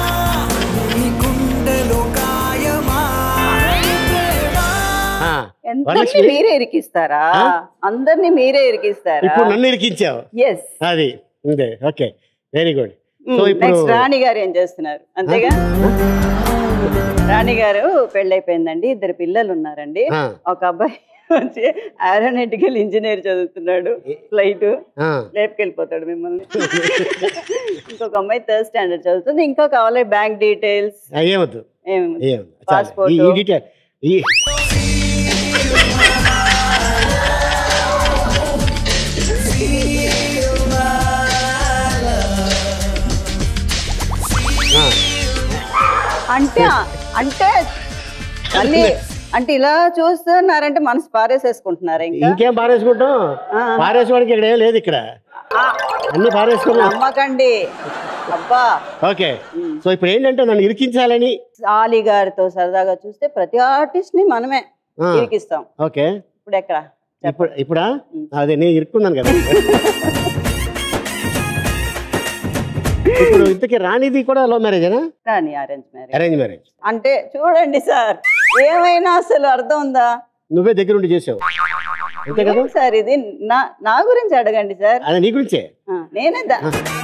నీ గుండెలో గాయమా ప్రేమ అందరినీ వరలక్ష్మి మీరే ఇరికిస్తారా ఆ? అందరినీ మీరే ఇరికిస్తారా ఇప్పుడు నన్ను ఇరికించావు ఎస్ అది అంతే ఓకే వెరీ గుడ్ సో ఇప్పుడు నెక్స్ట్ రాణి గారు ఏం చేస్తున్నారు అంతేగా రాణి గారు పెళ్ళైపోయిందండి ఇద్దరు పిల్లలు ఉన్నారండి ఆ. ఒక అబ్బాయి వచ్చి ఏరోనాటికల్ ఇంజనీర్ చదువుతున్నాడు ఫ్లైట్ ఆ. రేపుకెళ్ళిపోతాడు మిమ్మల్ని ఇంకొక అమ్మాయి థర్డ్ స్టాండర్డ్ చదువుతుంది ఇంకా కావాలి బ్యాంక్ డీటెయిల్స్ ఆ, ఏమొద్దు ఏముంది ఏమొద్దు చాలు. Passport. ఈ- ఈ డీటెయిల్ ఈ ఆ, అంటే అంటే మళ్ళీ అంటే ఇలా చూస్తున్నారంటే మనసు పారేసేసుకుంటున్నారా ఇంకా ఇంకేం పారేసుకుంటాం పారేసుకోవడానికి ఇక్కడ ఏం లేదు ఇక్కడ అన్ని పారేసుకున్నాం నమ్మకండి అబ్బా ఓకే సో ఇప్పుడు ఏంటంటే నన్ను ఇరికించాలని ఆలీ గారితో సరదాగా చూస్తే ప్రతి ఆర్టిస్ట్ ని మనమే ఆ. ఇరికిస్తాం ఓకే ఇప్పుడు ఎక్కడ ఇప్పుడు ఇప్పుడా అదే నేను ఇరుక్కున్నాను కదా ఇప్పుడు ఇంతకీ రాణిది కూడా లవ్ మ్యారేజేనా రాని అరేంజ్ మ్యారేజ్ అరేంజ్ మ్యారేజ్ అంటే చూడండి సార్ ఏమైనా అసలు అర్థం ఉందా నువ్వే దగ్గరుండి చేసావు అంతే కదా ఏం సార్ ఇది నా నా గురించి అడగండి సార్ అదే నీ గురించే ఆ, నేనే దా-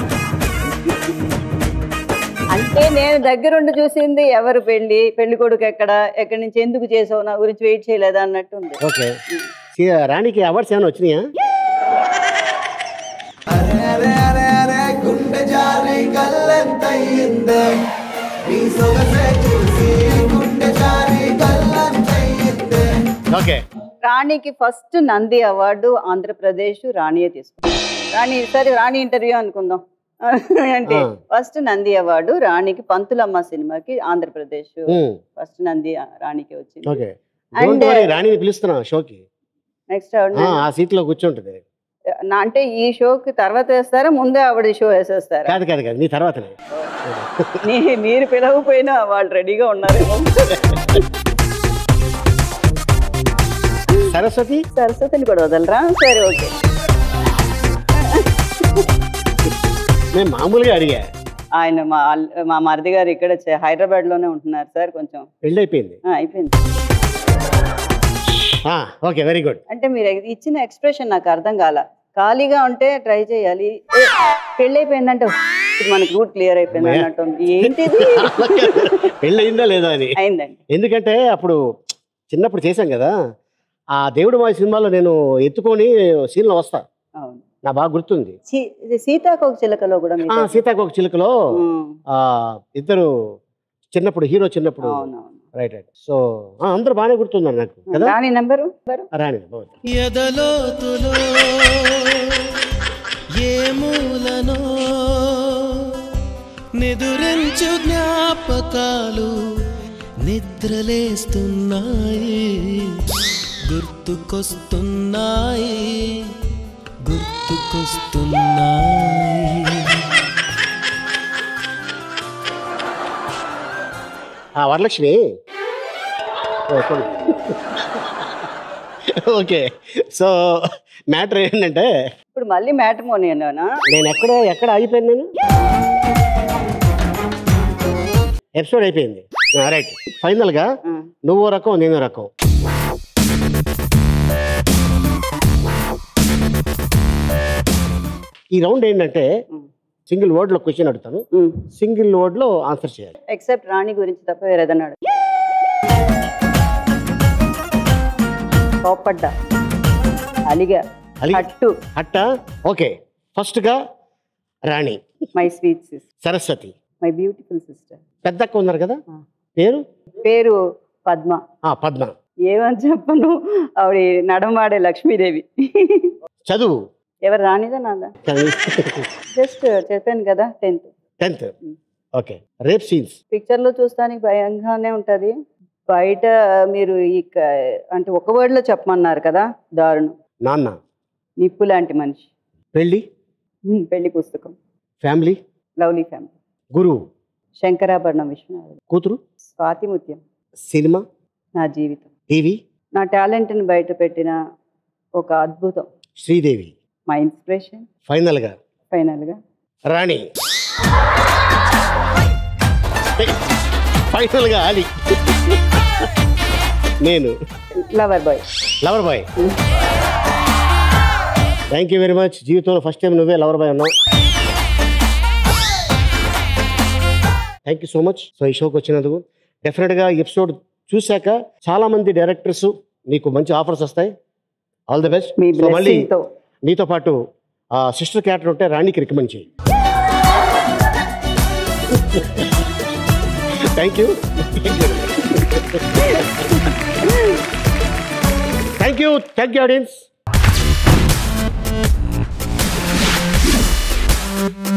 అంటే నేను దగ్గరుండి చూసింది ఎవరు పెళ్లి పెళ్లి కొడుకు ఎక్కడ ఎక్కడి నుంచి ఎందుకు చేసావు నా గురించి వెయిట్ చేయలేదా అన్నట్టు ఉంది ఓకే సి- రాణికి అవార్డ్స్ ఏమైనా వచ్చినాయా గుండె జారి కళ్ళెంతయ్యిందే నీ సొగసే చూసి గుండె జారి కళ్ళెంతయ్యిందే ఓకే రాణికి ఫస్ట్ నంది అవార్డు ఆంధ్రప్రదేశ్ రాణియే తీసుకుంది రాణి సరే రాణి ఇంటర్వ్యూ అనుకుందాం అంటే ఆ. ఫస్ట్ నంది అవార్డు రాణికి పంతులమ్మ సినిమాకి ఆంధ్రప్రదేశ్ ఉమ్. ఫస్ట్ నంది రాణికి వచ్చింది ఓకే And- డోంట్ వరీ రాణిని పిలుస్తున్నా షోకి నెక్స్ట్ ఆ, ఆ సీట్ లో కూర్చుంటది అంటే ఈ షోకి తర్వాత వేస్తారా ముందే ఆవిడ షో వేసేస్తారా కాదు కాదు కాదు నీ తర్వాతనే నీ- మీరు పిలవకపోయినా వాళ్ళు రెడీగా ఉన్నారేమో సరస్వతి సరస్వతిని కూడా వదలరా సరే ఓకే నేను మామూలుగా అడిగా ఆయన మా అల్- మా మరిది గారు ఇక్కడ హైదరాబాద్ లోనే ఉంటున్నారు సార్ కొంచెం పెళ్ళి అయిపోయింది ఆ, అయిపోయింది ఓకే వెరీ గుడ్ అంటే మీరు ఇచ్చిన ఎక్స్ప్రెషన్ నాకు అర్థం కాల ఖాళీగా ఉంటే ట్రై చేయాలి ఏ, పెళ్ళి అయిపోయిందంటే ఇప్పుడు మనకి రూట్ క్లియర్ అయిపోయింది అన్నట్టు ఉంది. ఏంటిది పెళ్ళి అయిందా లేదా అని అయిందండి ఎందుకంటే అప్పుడు చిన్నప్పుడు చేశాం కదా ఆ దేవుడు మా సినిమాలో నేను ఎత్తుకొని సీన్లో వస్తా అవును నా బాగా గుర్తుంది సి- ఇది సీతాకోక చిలకలో కూడా ఆ మీకు సీతాకోక చిలుకలో ఆ ఇద్దరు చిన్నప్పుడు హీరో చిన్నప్పుడు రైట్ రైట్ సో అందరూ బాగానే గుర్తున్నారు నాకు కదా రాణి నెంబరు రాణి బాగుంది. ఎదలోతులో ఏ మూలనో నిదురించు జ్ఞాపకాలు నిద్రలేస్తున్నాయి గుర్తుకొస్తున్నాయి గుర్తుకొస్తున్నాయి ఆ వరలక్ష్మి ఓకే సో మ్యాటర్ ఏంటంటే ఇప్పుడు మళ్ళీ మ్యాట్రిమోనియనా నేను ఎక్కడ ఎక్కడ ఆగిపోయాను నేను ఎపిసోడ్ అయిపోయింది రైట్ ఫైనల్గా నువ్వో రకం నేనో రకం ఈ రౌండ్ ఏంటంటే సింగిల్ వర్డ్లో క్వశ్చన్ అడుగుతాను సింగిల్ వర్డ్లో ఆన్సర్ చేయాలి ఎక్సెప్ట్ రాణి గురించి తప్ప వేరేదన్నా అడుగు. కోప్పడ్డా అలిగా అలి అట్టు అట్ట ఓకే ఫస్ట్గా Rani my sweet sister Saraswati my beautiful sister పెద్దక్క ఉన్నారు కదా పేరు పేరు పద్మ ఆ, పద్మ ఏమని చెప్పను ఆవిడ నడమాడే లక్ష్మీదేవి చదువు ఎవరు రానిదా నాదా జస్ట్ చెప్పాను కదా tenth tenth okay rape scenes picture లో చూస్తానికి భయంగానే ఉంటది బయట మీరు ఇక అంటే ఒక word లో చెప్పమన్నారు కదా దారుణం నాన్న నిప్పు లాంటి మనిషి పెళ్ళి ఉమ్, పెళ్లి పుస్తకం ఫ్యామిలీ లవ్లీ ఫ్యామిలీ గురువు శంకరాభరణం విశ్వనాథ్ కూతురు స్వాతిముత్యం సినిమా నా జీవితం టీవీ నా టాలెంట్ని బయట పెట్టిన ఒక అద్భుతం శ్రీదేవి మా ఇన్స్పిరేషన్ ఫైనల్గా ఫైనల్గా రాణి ఫైనల్గా ఆలి నేను lover boy lover boy thank you very much జీవితంలో ఫస్ట్ టైం నువ్వే లవర్ బాయ్ అన్నావు thank you so much so ఈ షోకి వచ్చినందుకు డెఫినెట్గా ఈ ఎపిసోడ్ చూశాక చాలామంది డైరెక్టర్స్ నీకు మంచి ఆఫర్స్ వస్తాయి ఆల్ ది బెస్ట్ మీ సో మళ్ళీ blessing తో. నీతో పాటు సిస్టర్ క్యారెక్టర్ ఉంటే రాణికి రికమెండ్ చేయి thank you thank you thank you audience